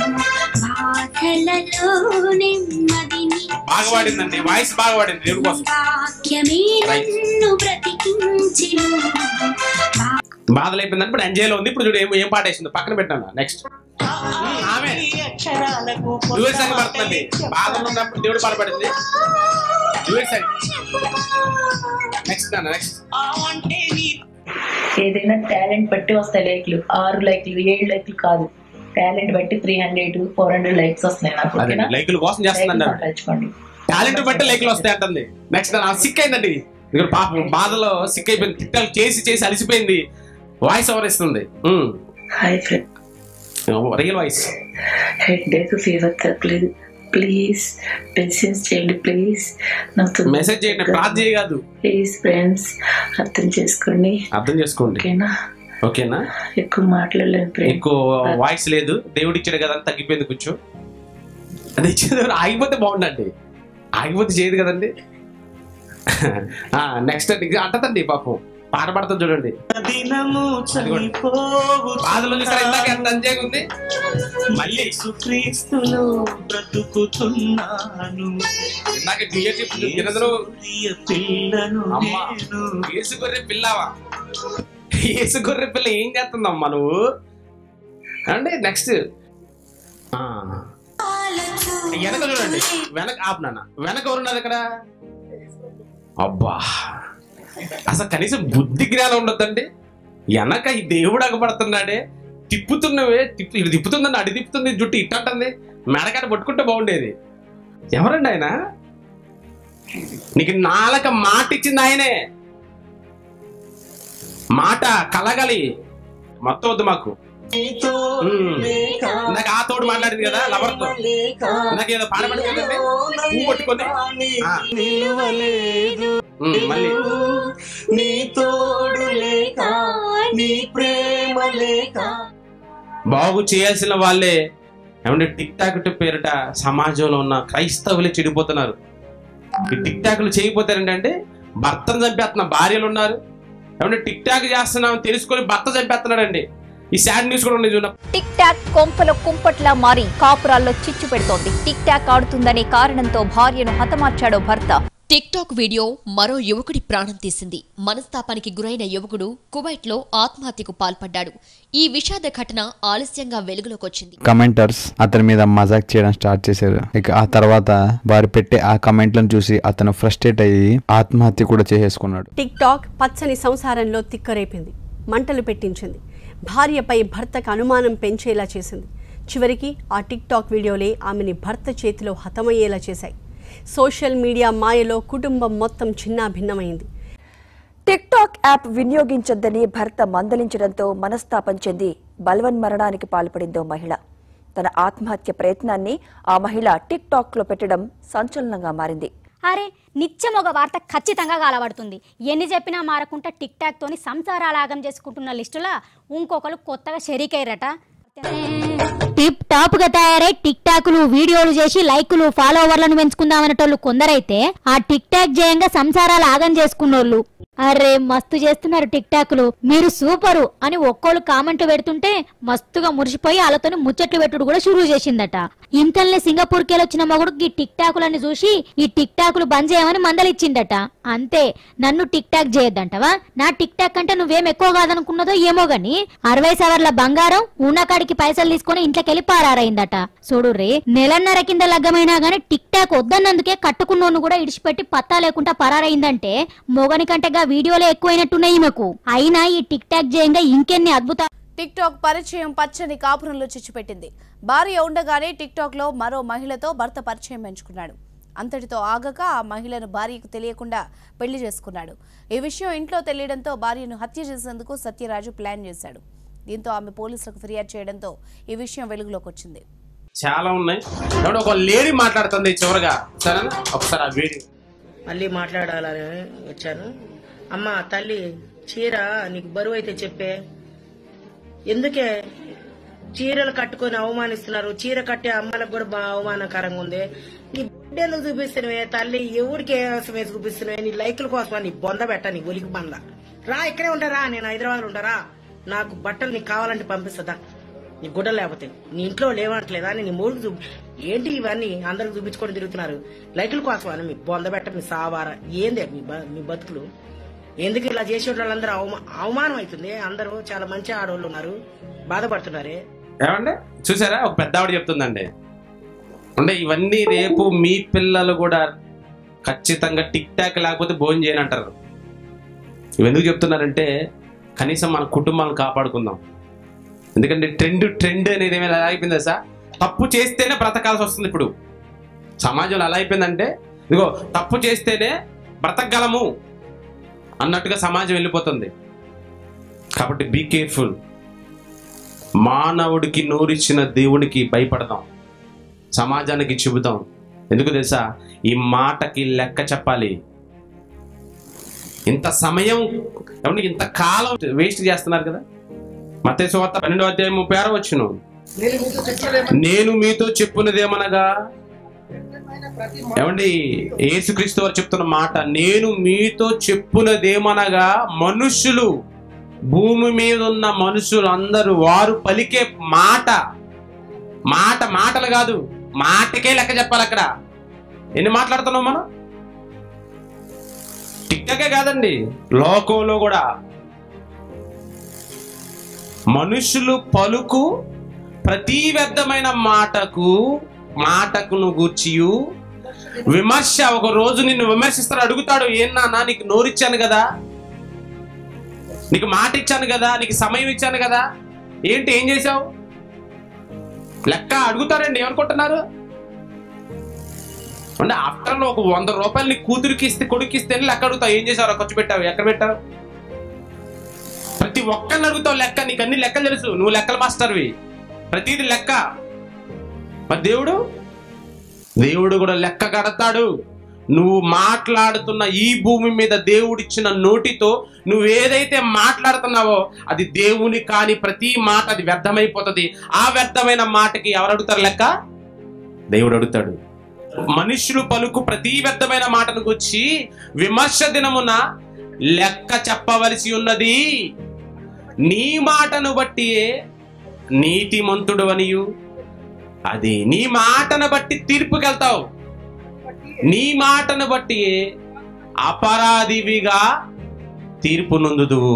బాధలలో నెమ్మదిని బాగా పాడిందండి వాయిస్ బాగా పాడింది దేవుడి కోసం వాక్యమే నన్ను బ్రతికించెను బాధలు అయిపోయిందని ఇప్పుడు ఎంజాయ్లో ఉంది ఇప్పుడు చూడు ఏం ఏం పాట వేసింది పక్కన పెట్టాను నెక్స్ట్ ఆమె డ్యూయల్ సాంగ్ పడుతుంది బాధలు ఉన్నప్పుడు దేవుడు పాట పడింది డ్యూయల్ సాంగ్ నెక్స్ట్ నాన్న నెక్స్ట్ ఏదైనా టాలెంట్ బట్టి వస్తాయి లైక్లు ఆరు లైక్లు ఏడు లైక్లు కాదు టాలెంట్ బట్టి three hundred four hundred likes వస్తున్నాయి నాకు అదే ఓకేనా లైకుల కోసం చేస్తుందండి ఆవిడ. సంపాదించుకోండి టాలెంట్ బట్టి లైక్లు వస్తాయి అంటుంది నెక్స్ట్ నా సిక్ అయిందండి ఇక్కడ పాపం బాధలో సిక్ అయిపోయింది తిట్టాలు చేసి చేసి అలసిపోయింది వాయిస్ ఓవర్ ఇస్తుంది hi friend real voice headache fever తగ్గలేదు ప్లీజ్ మెసేజ్ చేయండి ప్లీజ్ నాకు మెసేజ్ చేయండి ప్రార్థన చేయదు ప్లీజ్ ఫ్రెండ్స్ అర్థం చేసుకోండి అర్థం చేసుకోండి ఓకేనా ఓకేనా ఎక్కువ మాట్లాడలేను ఫ్రెండ్ ఎక్కువ వాయిస్ లేదు దేవుడు ఇచ్చాడు కదా అని తగ్గిపోయింది కొంచెం అది ఇచ్చేది ఆగిపోతే బాగుండండి ఆగిపోతే చేయదు కదండి నెక్స్ట్ అంటదండి పాపం పాట పడుతుంది చూడండి దినము బాధలు చూసారా ఇందాక ఎంత అంజేగా ఉంది మళ్ళీ క్రీస్తులో బ్రతుకుతున్నాను ఇందాక క్లియర్ చెప్తుంది తినదురు పిల్లను అమ్మ ఏసు గొర్రె పిల్లవా ఏసు గొర్రె పిల్ల ఏం చేస్తుందమ్మా నువ్వు అంటే నెక్స్ట్ వెనక చూడండి వెనక ఆపునాన్న వెనక ఎవరున్నది ఇక్కడ అబ్బా అసలు కనీసం బుద్ధి జ్ఞానం ఉండొద్దండి వెనక ఈ దేవుడు అగపడుతున్నాడే తిప్పుతున్నవే తిప్పు ఇది తిప్పుతుందండి అడి తిప్పుతుంది జుట్టు ఇట్టంటుంది మెడకాడ పట్టుకుంటే బాగుండేది ఎవరండి ఆయన నీకు నాలక మాట ఇచ్చింది ఆయనే మాట కలగలి మొత్తం వద్దు మాకు ఉమ్. ఇందాక ఆ తోడు మాట్లాడింది కదా లవర్ తో ఇందాక ఏదో పాడబడి కదండి పువ్వు పట్టుకొని ఆ. ఉమ్, మళ్ళీ నీ తోడు లేక నీ ప్రేమ లేక బాగు చేయాల్సిన వాళ్ళే ఏమంటే టిక్ టాక్ పేరిట సమాజంలో ఉన్న క్రైస్తవులే చెడిపోతున్నారు ఈ టిక్ టాక్లు చేయకపోతారంటే భర్తను చంపేస్తున్న భార్యలు ఉన్నారు ఏమంటే టిక్ టాక్ చేస్తున్నాం తెలుసుకొని భర్త చంపేస్తున్నాడండి ఈ సాడ్ న్యూస్ కూడా ఉంది చూడ టిక్ టాక్ కొంపలో కుంపట్లా మారి కాపురాల్లో చిచ్చు పెడుతోంది టిక్ టాక్ ఆడుతుందనే కారణంతో భార్యను హతమార్చాడో భర్త టిక్ టాక్ వీడియో మరో యువకుడి ప్రాణం తీసింది మనస్తాపానికి గురైన యువకుడు కువైట్లో ఆత్మహత్యకు పాల్పడ్డాడు ఈ విషాద ఘటన ఆలస్యంగా వెలుగులోకి వచ్చింది కమెంటర్స్ అతని మీద మజాక్ చేయడం స్టార్ట్ చేశారు ఇక ఆ తర్వాత వారు పెట్టే ఆ కమెంట్లను చూసి అతను ఫ్రస్ట్రేట్ అయ్యి ఆత్మహత్య కూడా చేసేసుకున్నాడు టిక్ టాక్ పచ్చని సంసారంలో తిక్కరేపింది మంటలు పెట్టించింది భార్యపై భర్తకు అనుమానం పెంచేలా చేసింది చివరికి ఆ టిక్ టాక్ వీడియోలే ఆమెని భర్త చేతిలో హతమయ్యేలా చేశాయి సోషల్ మీడియా మాయలో కుటుంబం మొత్తం చిన్నాభిన్నమైంది టిక్ టాక్ యాప్ వినియోగించొద్దని భర్త మందలించడంతో మనస్తాపం చెంది బల్వన్ మరణానికి పాల్పడిందో మహిళ తన ఆత్మహత్య ప్రయత్నాన్ని ఆ మహిళ టిక్ టాక్ లో పెట్టడం సంచలనంగా మారింది అరే నిత్యం ఒక వార్త ఖచ్చితంగా కాలబడుతుంది ఎన్ని చెప్పినా మారకుండా టిక్ టాక్ తోని సంసారాలాగం చేసుకుంటున్న లిస్టులా ఇంకొకరు కొత్తగా షరీకయ్యారట టిప్ టాప్ గా తయారై టిక్ టాకులు వీడియోలు చేసి లైకులు ఫాలోవర్లను పెంచుకుందామనేటోళ్ళు కొందరైతే ఆ టిక్ టాక్ జయంగా సంసారాలు ఆగం చేసుకున్నోళ్ళు అరే మస్తు చేస్తున్నారు టిక్ టాకులు మీరు సూపరు అని ఒక్కోళ్ళు కామెంట్ పెడుతుంటే మస్తుగా మురిసిపోయి వాళ్ళతోని ముచ్చట్లు పెట్టుడు కూడా షురూ చేసిందట ఇంతల్నే సింగపూర్ వచ్చిన మగుడు ఈ టిక్ టాకులని చూసి ఈ టిక్ టాకులు బంద్ చేయమని మందలిచ్చిందట అంతే నన్ను టిక్ టాక్ చేయొద్దంటవా నా టిక్ టాక్ అంటే నువ్వేం ఎక్కువ కాదనుకున్నదో ఏమో గాని అరవై సవర్ల బంగారం ఉన్నకాడికి పైసలు తీసుకుని ఇంట్లోకెళ్ళి పారారైందట చూడు రే నెలన్నర కింద లగ్గమైనా గానీ టిక్ టాక్ వద్దన్నందుకే కట్టుకున్నోను కూడా ఇడిచిపెట్టి పత్తా లేకుండా పరారైందంటే మొగని కంటేగా వీడియోలే ఎక్కువైనట్టున్నాయి ఈమెకు అయినా ఈ టిక్ టాక్ జయంగా ఇంకెన్ని అద్భుతాలు టిక్ టాక్ పరిచయం పచ్చని కాపురంలో చిచ్చుపెట్టింది భార్య ఉండగానే టిక్ టాక్ లో మరో మహిళతో భర్త పరిచయం పెంచుకున్నాడు అంతటితో ఆగక ఆ మహిళను భార్యకు తెలియకుండా పెళ్లి చేసుకున్నాడు ఈ విషయం ఇంట్లో తెలియడంతో భార్యను హత్య చేసేందుకు సత్యరాజు ప్లాన్ చేశాడు దీంతో ఆమె పోలీసులకు ఫిర్యాదు చేయడంతో ఈ విషయం వెలుగులోకి వచ్చింది చాలా ఉన్నాయి ఏమంటే ఒక లేడీ మాట్లాడుతుంది చివరిగా సరేనా ఒకసారి ఆ వీడియో మళ్ళీ మాట్లాడాలని వచ్చాను అమ్మ తల్లి చీర నీకు బరువు అయితే చెప్పే ఎందుకే చీరలు కట్టుకొని అవమానిస్తున్నారు చీర కట్టే అమ్మలకు కూడా బాగా అవమానకరంగా ఉంది నీ బిడ్డలు చూపిస్తున్నావే తల్లి ఎవరికి ఏ అవసరమే చూపిస్తున్నావే నీ లైకుల కోసమా నీ బొంద పెట్ట నీ ఒలికి బంద రా ఇక్కడే ఉంటారా నేను హైదరాబాద్ ఉంటారా నాకు బట్టలు నీకు కావాలంటే పంపిస్తుందా నీ గుడ్డలు లేకపోతే నీ ఇంట్లో లేవట్లేదా నీ మూడుకు చూపి ఏంటి ఇవన్నీ అందరికి చూపించుకొని తిరుగుతున్నారు లైకుల కోసమా మీ బొంద పెట్ట మీ సావారా ఏందే మీ బ- మీ బతుకులు ఎందుకు ఇలా చేసే వాళ్ళందరూ అవమా అవమానం అవుతుంది అందరూ చాలా మంచి ఆడవాళ్ళు ఉన్నారు బాధపడుతున్నారే ఏమండి చూసారా ఒక పెద్ద ఆవిడ చెప్తుందండి అంటే ఇవన్నీ రేపు మీ పిల్లలు కూడా ఖచ్చితంగా టిక్ టాక్ లేకపోతే భోజనం చేయని అంటారు ఇవి ఎందుకు చెప్తున్నారంటే కనీసం మన కుటుంబాలను కాపాడుకుందాం ఎందుకంటే ట్రెండ్ ట్రెండ్ అనేది ఏమైనా ఎలా అయిపోయిందా సార్ తప్పు చేస్తేనే బ్రతకాల్సి వస్తుంది ఇప్పుడు సమాజంలో ఎలా అయిపోయిందంటే ఇదిగో తప్పు చేస్తేనే బ్రతకగలము అన్నట్టుగా సమాజం వెళ్ళిపోతుంది కాబట్టి బీ కేర్ఫుల్ మానవుడికి నోరిచ్చిన దేవునికి భయపడదాం సమాజానికి చెబుతాం ఎందుకు తెలుసా ఈ మాటకి లెక్క చెప్పాలి ఇంత సమయం ఏమంటే ఇంత కాలం వేస్ట్ చేస్తున్నారు కదా మత సువార్త పన్నెండో అధ్యాయం ముప్పై ఆరో వచ్చును నేను మీతో చెప్పున్నదేమనగా ఏమండి యేసుక్రీస్తు వారు చెప్తున్న మాట నేను మీతో చెప్పున్నదేమనగా మనుషులు భూమి మీద ఉన్న మనుషులు అందరూ వారు పలికే మాట మాట మాటలు కాదు మాటకే లెక్క చెప్పాలి అక్కడ ఎన్ని మాట్లాడుతున్నాం మనం టిక్కకే కాదండి లోకంలో కూడా మనుషులు పలుకు ప్రతి వ్యర్థమైన మాటకు మాటకును గూర్చియు విమర్శ ఒక రోజు నిన్ను విమర్శిస్తాడు అడుగుతాడు ఏం నాన్న నీకు నోరిచ్చాను కదా నీకు మాట ఇచ్చాను కదా నీకు సమయం ఇచ్చాను కదా ఏంటి ఏం చేశావు లెక్క అడుగుతారండి ఏమనుకుంటున్నారు అంటే ఆఫ్టర్ ఒక వంద రూపాయలు నీ కూతురికి ఇస్తే కొడుకు ఇస్తే లెక్క అడుగుతావు ఏం చేసావు ఖర్చు పెట్టావు ఎక్కడ పెట్టావు ప్రతి ఒక్కరిని అడుగుతావు లెక్క నీకు అన్ని లెక్కలు తెలుసు నువ్వు లెక్కల మాస్టర్వి ప్రతిది లెక్క మరి దేవుడు దేవుడు కూడా లెక్క కడతాడు నువ్వు మాట్లాడుతున్న ఈ భూమి మీద దేవుడిచ్చిన నోటితో నువ్వు ఏదైతే మాట్లాడుతున్నావో అది దేవుని కాని ప్రతి మాట అది వ్యర్థమైపోతుంది ఆ వ్యర్థమైన మాటకి ఎవరు అడుగుతారు లెక్క దేవుడు అడుగుతాడు మనుషులు పలుకు ప్రతి వ్యర్థమైన మాటను గుచ్చి విమర్శ దినమున లెక్క చెప్పవలసి ఉన్నది నీ మాటను బట్టి నీతిమంతుడు అనియు అది నీ మాటను బట్టి తీర్పుకెళ్తావు నీ మాటను బట్టి అపరాధివిగా తీర్పు నొందుదువు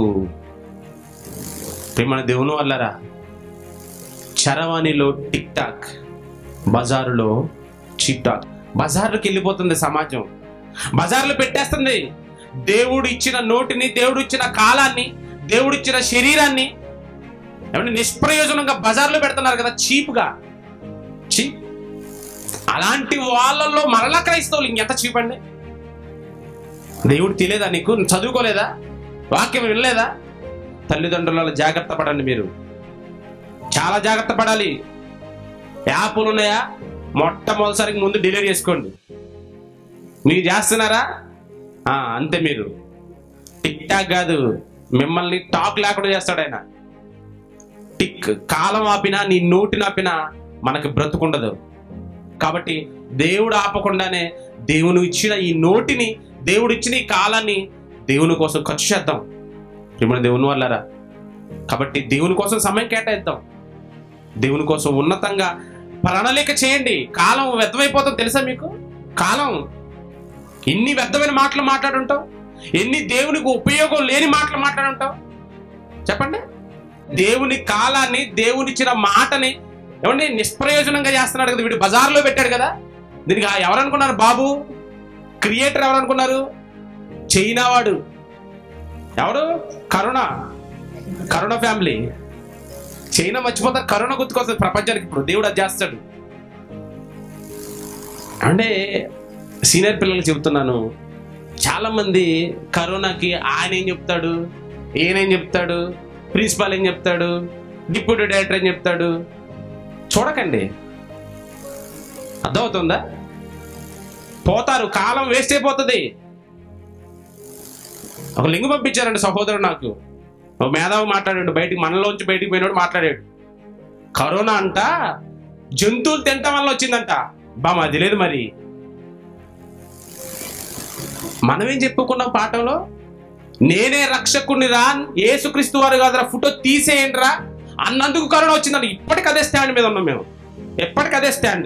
ప్రేమణ దేవుని వల్లరా చరవాణిలో టిక్ టాక్ బజారులో చిక్ టాక్ బజార్లోకి వెళ్ళిపోతుంది సమాజం బజార్లో పెట్టేస్తుంది దేవుడు ఇచ్చిన నోటిని దేవుడు ఇచ్చిన కాలాన్ని దేవుడు ఇచ్చిన శరీరాన్ని ఏమంటే నిష్ప్రయోజనంగా బజార్లో పెడుతున్నారు కదా చీప్గా చీప్ అలాంటి వాళ్ళల్లో మరలా క్రైస్తవులు ఇంకెంత చీప్ అండి దేవుడు తెలియదా నీకు నువ్వు చదువుకోలేదా వాక్యం వినలేదా తల్లిదండ్రుల జాగ్రత్త పడండి మీరు చాలా జాగ్రత్త పడాలి యాప్లు ఉన్నాయా మొట్టమొదటిసారికి ముందు డెలివరీ చేసుకోండి మీరు చేస్తున్నారా ఆ, అంతే మీరు టిక్ టాక్ కాదు మిమ్మల్ని టాక్ లేకుండా చేస్తాడు ఆయన టిక్ కాలం ఆపినా నీ నోటిని ఆపినా మనకు బ్రతుకుండదు కాబట్టి దేవుడు ఆపకుండానే దేవుని ఇచ్చిన ఈ నోటిని దేవుడు ఇచ్చిన ఈ కాలాన్ని దేవుని కోసం ఖర్చు చేద్దాం మిమ్మల్ని దేవుని వల్లరా కాబట్టి దేవుని కోసం సమయం కేటాయిద్దాం దేవుని కోసం ఉన్నతంగా ప్రణాళిక చేయండి కాలం వ్యర్థమైపోతుంది తెలుసా మీకు కాలం ఎన్ని వ్యర్థమైన మాటలు మాట్లాడుంటావు ఎన్ని దేవునికి ఉపయోగం లేని మాటలు మాట్లాడుంటావు చెప్పండి దేవుని కాలాన్ని దేవునిచ్చిన మాటని ఏమండి నిష్ప్రయోజనంగా చేస్తున్నాడు కదా వీడు బజార్లో పెట్టాడు కదా దీనికి ఆ ఎవరనుకున్నారు బాబు క్రియేటర్ ఎవరనుకున్నారు చైనా వాడు ఎవడు కరుణ కరుణ ఫ్యామిలీ చైనా మర్చిపోతా కరోనా గుర్తుకొస్తుంది ప్రపంచానికి ఇప్పుడు దేవుడు అది చేస్తాడు అంటే సీనియర్ పిల్లలకి చెబుతున్నాను చాలా మంది కరోనాకి ఆయన ఏం చెప్తాడు ఈయనేం చెప్తాడు ప్రిన్సిపాల్ ఏం చెప్తాడు డిప్యూటీ డైరెక్టర్ ఏం చెప్తాడు చూడకండి అర్థమవుతుందా పోతారు కాలం వేస్ట్ అయిపోతుంది ఒక లింగు పంపించారండి సహోదరుడు నాకు ఒక మేధావి మాట్లాడాడు బయటికి మనలోంచి బయటికి పోయినాడు మాట్లాడాడు కరోనా అంట జంతువులు తినటం వల్ల వచ్చిందంట బా మాది లేదు మరి మనమేం చెప్పుకున్నాం పాఠంలో నేనే రక్షకుని రా ఏసుక్రీస్తు వారు కాదురా ఫోటో తీసేయండి రా అన్నందుకు కరోనా వచ్చిందంట ఇప్పటికి అదే స్టాండ్ మీద ఉన్నాం మేము ఎప్పటికి అదే స్టాండ్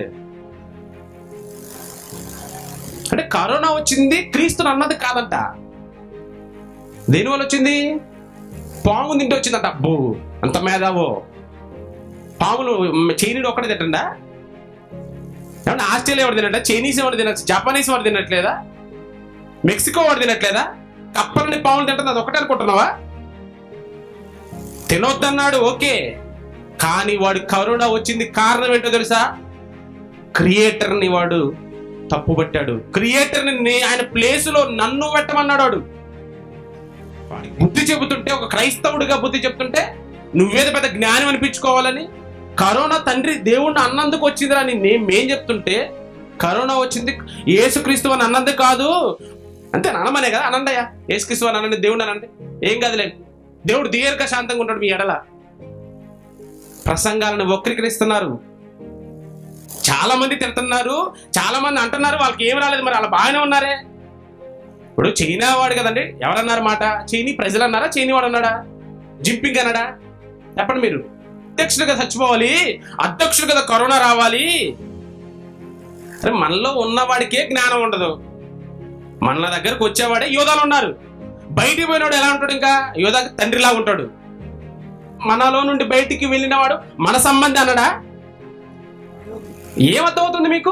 అంటే కరోనా వచ్చింది క్రీస్తుని అన్నది కాదంట దేనివల్ల వచ్చింది పాము తింటే వచ్చిందంట అబ్బో అంత మేధావో పాములు చైనీడు ఒక్కడే తింటండా ఏమన్నా ఆస్ట్రేలియా వాడు తినట్ట చైనీస్ వాడు తినచ్చు జపానీస్ వాడు తినట్లేదా మెక్సికో వాడు తినట్లేదా కప్పలని పాములు తింటుంది అది ఒకటే అనుకుంటున్నావా తినొద్దన్నాడు ఓకే కానీ వాడు కరోనా వచ్చింది కారణం ఏంటో తెలుసా క్రియేటర్ని వాడు తప్పు పట్టాడు క్రియేటర్ని నే- ఆయన ప్లేసులో నన్ను పెట్టమన్నాడు వాడు వాడికి బుద్ధి చెబుతుంటే ఒక క్రైస్తవుడిగా బుద్ధి చెప్తుంటే నువ్వేదో పెద్ద జ్ఞానం అనిపించుకోవాలని కరోనా తండ్రి దేవుణ్ణి అన్నందుకు వచ్చిందిరా అని నేను మేం చెప్తుంటే కరోనా వచ్చింది ఏసుక్రీస్తు అని అన్నది కాదు అంతే అనమనే కదా అనండయ్యా ఏసుక్రీస్తు అని అనండి దేవుడు అనండి ఏం కదలే దేవుడు దీర్ఘ శాంతంగా ఉంటాడు మీ ఎడల ప్రసంగాలను వక్రీకరిస్తున్నారు చాలా మంది తిడుతున్నారు చాలా మంది అంటున్నారు వాళ్ళకి ఏం రాలేదు మరి అలా బాగానే ఉన్నారే ఇప్పుడు చైనా వాడు కదండి ఎవరన్నారు మాట చైనీ ప్రజలు అన్నారా చైనీ వాడు అన్నాడా జింపింగ్ అన్నాడా చెప్పండి మీరు అధ్యక్షుడు కదా చచ్చిపోవాలి అధ్యక్షుడు కదా కరోనా రావాలి అరే మనలో ఉన్నవాడికే జ్ఞానం ఉండదు మన దగ్గరకు వచ్చేవాడే యోధాలు ఉన్నారు బయటికి పోయినవాడు ఎలా ఉంటాడు ఇంకా యోధా తండ్రిలా ఉంటాడు మనలో నుండి బయటికి వెళ్ళినవాడు మన సంబంధి అన్నడా ఏమర్థమవుతుంది మీకు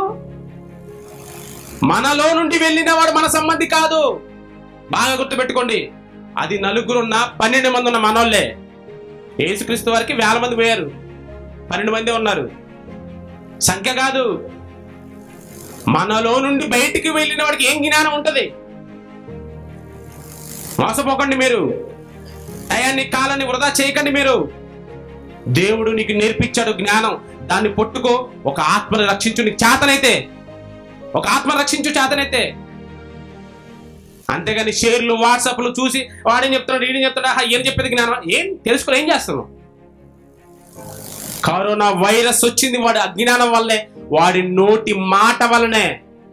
మనలో నుండి వెళ్ళినవాడు మన సంబంధి కాదు బాగా గుర్తుపెట్టుకోండి అది నలుగురున్న పన్నెండు మంది ఉన్న మనోళ్ళే యేసుక్రీస్తు వారికి వేల మంది పోయారు పన్నెండు మంది ఉన్నారు సంఖ్య కాదు మనలో నుండి బయటికి వెళ్ళిన వాడికి ఏం జ్ఞానం ఉంటది మోసపోకండి మీరు టయాన్ని కాలాన్ని వృధా చేయకండి మీరు దేవుడు నీకు నేర్పించాడు జ్ఞానం దాన్ని పట్టుకో ఒక ఆత్మను రక్షించు నీకు చేతనైతే ఒక ఆత్మ రక్షించు చేతనైతే అంతేగాని షేర్లు వాట్సాప్లు చూసి వాడేం చెప్తున్నాడు ఈడేం చెప్తున్నాడు ఆహా, ఏం చెప్పేది జ్ఞానం ఏం తెలుసుకుని ఏం చేస్తున్నావు కరోనా వైరస్ వచ్చింది వాడి అజ్ఞానం వల్లే వాడి నోటి మాట వల్లనే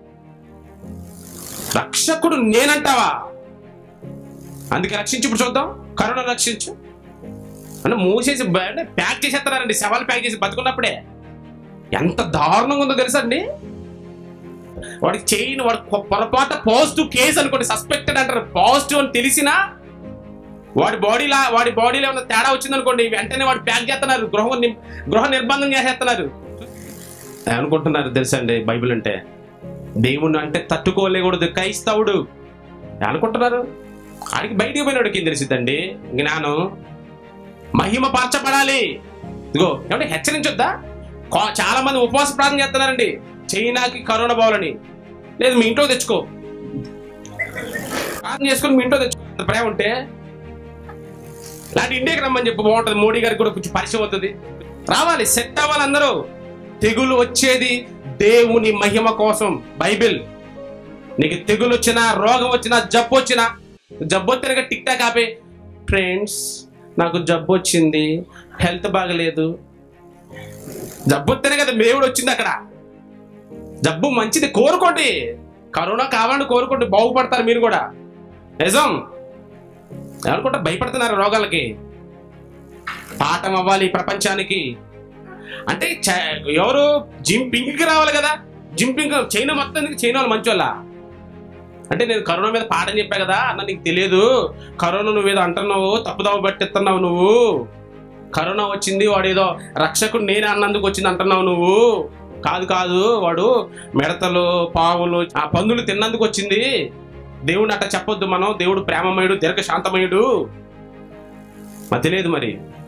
రక్షకుడు నేనంటావా అందుకే రక్షించు ఇప్పుడు చూద్దాం కరోనా రక్షించు అంటే మూసేసి బ- అంటే ప్యాక్ చేసేస్తున్నారండి శవాలు ప్యాక్ చేసి బతుకున్నప్పుడే ఎంత దారుణంగా ఉందో తెలుసా అండి వాడికి చేయని వాడు పొ- పొరపాటు పాజిటివ్ కేసు అనుకోండి సస్పెక్టెడ్ అంటారు పాజిటివ్ అని తెలిసినా వాడి బాడీలా వాడి బాడీలో ఏమైనా తేడా వచ్చింది అనుకోండి వెంటనే వాడు ప్యాక్ చేస్తున్నారు గృహ ని- గృహ నిర్బంధం చేసేస్తున్నారు అనుకుంటున్నారు తెలుసా అండి బైబిల్ అంటే దేవుణ్ణి అంటే తట్టుకోలేకూడదు క్రైస్తవుడు అనుకుంటున్నారు ఆడికి బయటికి పోయినాడికి ఏం తెలిసిద్దండి జ్ఞానం మహిమ పరచబడాలి ఇదిగో ఏమంటే హెచ్చరించొద్దా కా- చాలా మంది ఉపవాస ప్రార్థన చేస్తున్నారండి చైనాకి కరోనా పోవాలని లేదు మీ ఇంట్లో తెచ్చుకో ప్రార్థన చేసుకుని మీ ఇంట్లో తెచ్చుకో అంత ప్రేమ ఉంటే ఇలాంటి ఇండియాకి రమ్మని చెప్పి బాగుంటుంది మోడీ గారికి కూడా కొంచెం పరిచయం అవుతుంది రావాలి సెట్ అవ్వాలి అందరూ తెగులు వచ్చేది దేవుని మహిమ కోసం బైబిల్ నీకు తెగులు వచ్చినా రోగం వచ్చినా జబ్బు వచ్చినా జబ్బు వచ్చిన టిక్ టాక్ ఆపే ఫ్రెండ్స్ నాకు జబ్బు వచ్చింది హెల్త్ బాగలేదు జబ్బు వస్తేనే కదా దేవుడు వచ్చింది అక్కడ జబ్బు మంచిది కోరుకోండి కరోనా కావాలని కోరుకోండి బాగుపడతారు మీరు కూడా నిజం అనుకుంటా భయపడుతున్నారు రోగాలకి పాఠం అవ్వాలి ఈ ప్రపంచానికి అంటే చ- ఎవరు జింపింగ్కి రావాలి కదా జింపింగ్ చైనా మొత్తం చైనా వాళ్ళు మంచోళ్ళ అంటే నేను కరోనా మీద పాఠం చెప్పా కదా అన్న నీకు తెలియదు కరోనా నువ్వేదో అంటున్నావు తప్పుదవ పట్టిస్తున్నావు నువ్వు కరోనా వచ్చింది వాడు ఏదో రక్షకుడు నేనే అన్నందుకు వచ్చింది అంటున్నావు నువ్వు కాదు కాదు వాడు మిడతలు పావులు ఆ పందులు తిన్నందుకు వచ్చింది దేవుడు అట్ట చెప్పొద్దు మనం దేవుడు ప్రేమమయుడు దీర్ఘ శాంతమయుడు మరి తెలియదు మరి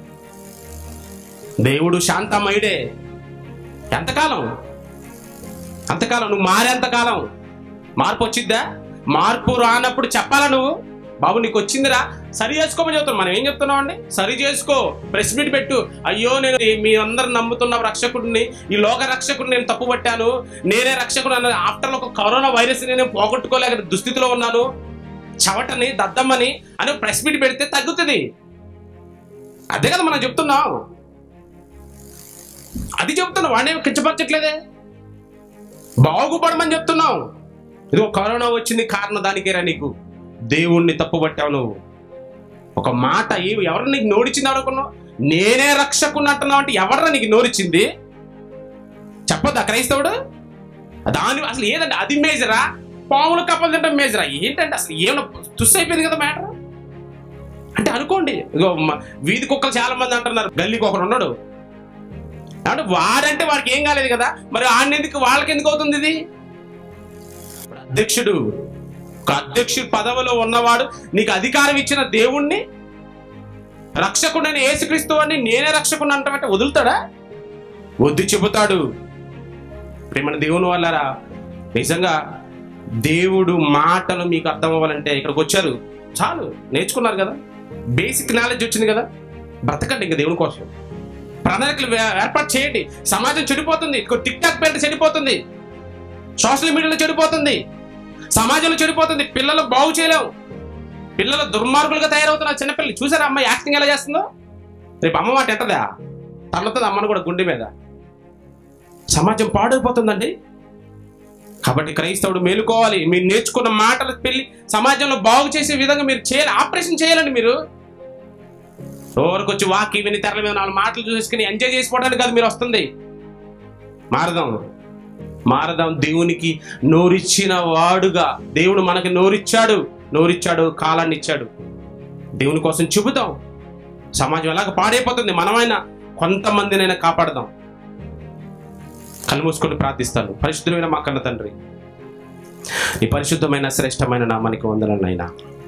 దేవుడు శాంతమయుడే ఎంతకాలం అంతకాలం నువ్వు మారేంతకాలం మార్పు వచ్చిద్దా మార్పు రానప్పుడు చెప్పాలా నువ్వు బాబు నీకు వచ్చిందిరా సరి చేసుకోమని చెప్తాం మనం ఏం చెప్తున్నాం అండి సరి చేసుకో ప్రెస్ మీట్ పెట్టు అయ్యో నేను ఈ- మీ అందరు నమ్ముతున్న రక్షకుడిని ఈ లోక రక్షకుడిని నేను తప్పు పట్టాను నేనే రక్షకుడు అన్నది ఆఫ్టర్ ఒక కరోనా వైరస్ నేను పోగొట్టుకోలేక దుస్థితిలో ఉన్నాను చవటని దద్దమ్మని అని ప్రెస్ మీట్ పెడితే తగ్గుతుంది అదే కదా మనం చెప్తున్నాం అది చెప్తున్నాం వాడిని కించపరచట్లేదే బాగుపడమని చెప్తున్నావు ఇదిగో కరోనా వచ్చింది కారణం దానికేరా నీకు దేవుణ్ణి తప్పుపట్టావు నువ్వు ఒక మాట ఏ- ఎవరు నీకు నోడిచ్చింది అనుకున్నావు నేనే రక్షకుని అంటున్నావు అంటే ఎవరు నీకు నోరిచ్చింది చెప్పొద్దా క్రైస్తవుడు దాని అసలు ఏదంటే అది మేజరా పాములు కప్పలు తింటాం మేజరా ఏంటంటే అసలు ఏమైనా తుస్సు అయిపోయింది కదా మ్యాటర్ అంటే అనుకోండి ఇదిగో మ- వీధి కుక్కలు చాలా మంది అంటున్నారు గల్లీకి ఒకడు ఉన్నాడు అంటే వాడంటే వాడికి ఏం కాలేదు కదా మరి ఆడినందుకు వాళ్ళకి ఎందుకు అవుతుంది ఇది ఇప్పుడు అధ్యక్షుడు ఒక అధ్యక్షుడు పదవిలో ఉన్నవాడు నీకు అధికారం ఇచ్చిన దేవుణ్ణి రక్షకుడని ఏసుక్రీస్తు అని నేనే రక్షకుడు అంటామంటే వదులుతాడా వద్దు చెబుతాడు ప్రేమ దేవుని వల్లరా నిజంగా దేవుడు మాటలు మీకు అర్థం అవ్వాలంటే ఇక్కడికి వచ్చారు చాలు నేర్చుకున్నారు కదా బేసిక్ నాలెడ్జ్ వచ్చింది కదా బ్రతకండి ఇంక దేవుని కోసం ప్రణాళికలు వే- ఏర్పాటు చేయండి సమాజం చెడిపోతుంది టిక్ టాక్ పేరు చెడిపోతుంది సోషల్ మీడియాలో చెడిపోతుంది సమాజంలో చెడిపోతుంది పిల్లలు బాగు చేయలేము పిల్లలు దుర్మార్గులుగా తయారవుతున్నారు చిన్నపిల్లలు చూసారా అమ్మాయి యాక్టింగ్ ఎలా చేస్తుందో రేపు అమ్మ మాట ఎంటదా తన్నుతుంది అమ్మను కూడా గుండె మీద సమాజం పాడైపోతుందండి కాబట్టి క్రైస్తవుడు మేలుకోవాలి మీరు నేర్చుకున్న మాటలు పెళ్లి సమాజంలో బాగు చేసే విధంగా మీరు చేయాలి ఆపరేషన్ చేయాలండి మీరు రోజుకి వచ్చి వాకి విని తెరల మీద నాలుగు మాటలు చూసుకుని ఎంజాయ్ చేసుకోవడానికి కాదు మీరు వస్తుంది మారదాం మారదాం దేవునికి నోరిచ్చిన వాడుగా దేవుడు మనకి నోరిచ్చాడు నోరిచ్చాడు కాలాన్ని ఇచ్చాడు దేవుని కోసం చెబుతాం సమాజం ఎలాగ పాడైపోతుంది మనమైనా కొంతమందినైనా కాపాడదాం కళ్ళు మూసుకొని ప్రార్థిస్తాను పరిశుద్ధమైన మా కన్న తండ్రి ఈ పరిశుద్ధమైన శ్రేష్టమైన నామానికి వందనైనా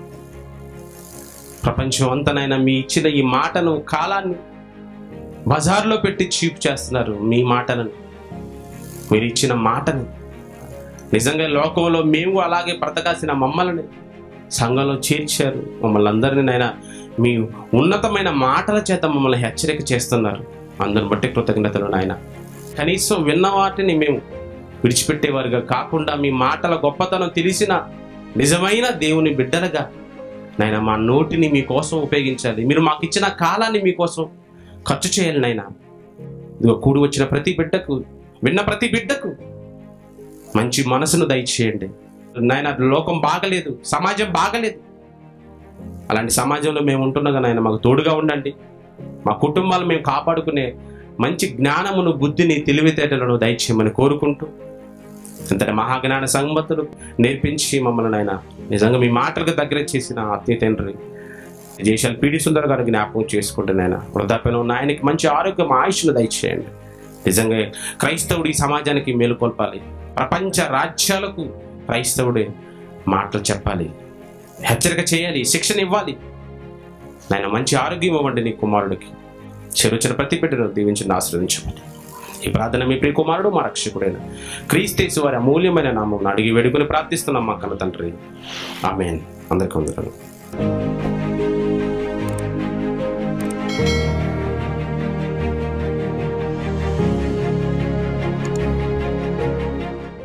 ప్రపంచం అంతనైనా మీ ఇచ్చిన ఈ మాటను కాలాన్ని బజార్లో పెట్టి చీప్ చేస్తున్నారు మీ మాటను మీరు ఇచ్చిన మాటని నిజంగా లోకంలో మేము అలాగే బ్రతకాల్సిన మమ్మల్ని సంఘంలో చేర్చారు మమ్మల్ని అందరినీ నైనా మీ ఉన్నతమైన మాటల చేత మమ్మల్ని హెచ్చరిక చేస్తున్నారు అందరిని బట్టి కృతజ్ఞతలు నాయన కనీసం విన్న వాటిని మేము విడిచిపెట్టేవారుగా కాకుండా మీ మాటల గొప్పతనం తెలిసిన నిజమైన దేవుని బిడ్డలుగా నాయన మా నోటిని మీకోసం ఉపయోగించాలి మీరు మాకు ఇచ్చిన కాలాన్ని మీకోసం ఖర్చు చేయాలి నాయన ఇదిగో కూడి వచ్చిన ప్రతి బిడ్డకు విన్న ప్రతి బిడ్డకు మంచి మనసును దయచేయండి నాయన లోకం బాగలేదు సమాజం బాగలేదు అలాంటి సమాజంలో మేము ఉంటుండగా నాయన మాకు తోడుగా ఉండండి మా కుటుంబాలు మేము కాపాడుకునే మంచి జ్ఞానమును బుద్ధిని తెలివితేటలను దయచేయమని కోరుకుంటూ అంతటి మహాజ్ఞాన సంగతులు నేర్పించి మమ్మల్ని ఆయన నిజంగా మీ మాటలకు దగ్గర చేసిన ఆత్మీయ తండ్రి జయశాల్ పీడి సుందర్ గారు జ్ఞాపకం చేసుకుంటే నాయన వృద్ధాప్యంలో ఉన్న ఆయనకి మంచి ఆరోగ్యం ఆయుష్ను దయచేయండి నిజంగా క్రైస్తవుడు ఈ సమాజానికి మేలుకొల్పాలి ప్రపంచ రాజ్యాలకు క్రైస్తవుడే మాటలు చెప్పాలి హెచ్చరిక చేయాలి శిక్షణ ఇవ్వాలి నాయన మంచి ఆరోగ్యం ఇవ్వండి నీ కుమారుడికి చెరుచిన ప్రతి బిడ్డను దీవించి ఆశ్రదించమని ఈ ప్రార్థన మీ ప్రియ కుమారుడు మా రక్షకుడైన క్రీస్తేసు వారి అమూల్యమైన నామం అడిగి వేడుకొని ప్రార్థిస్తున్నాం మా కన్న తండ్రి ఆమెన్ అందరికీ వందనాలు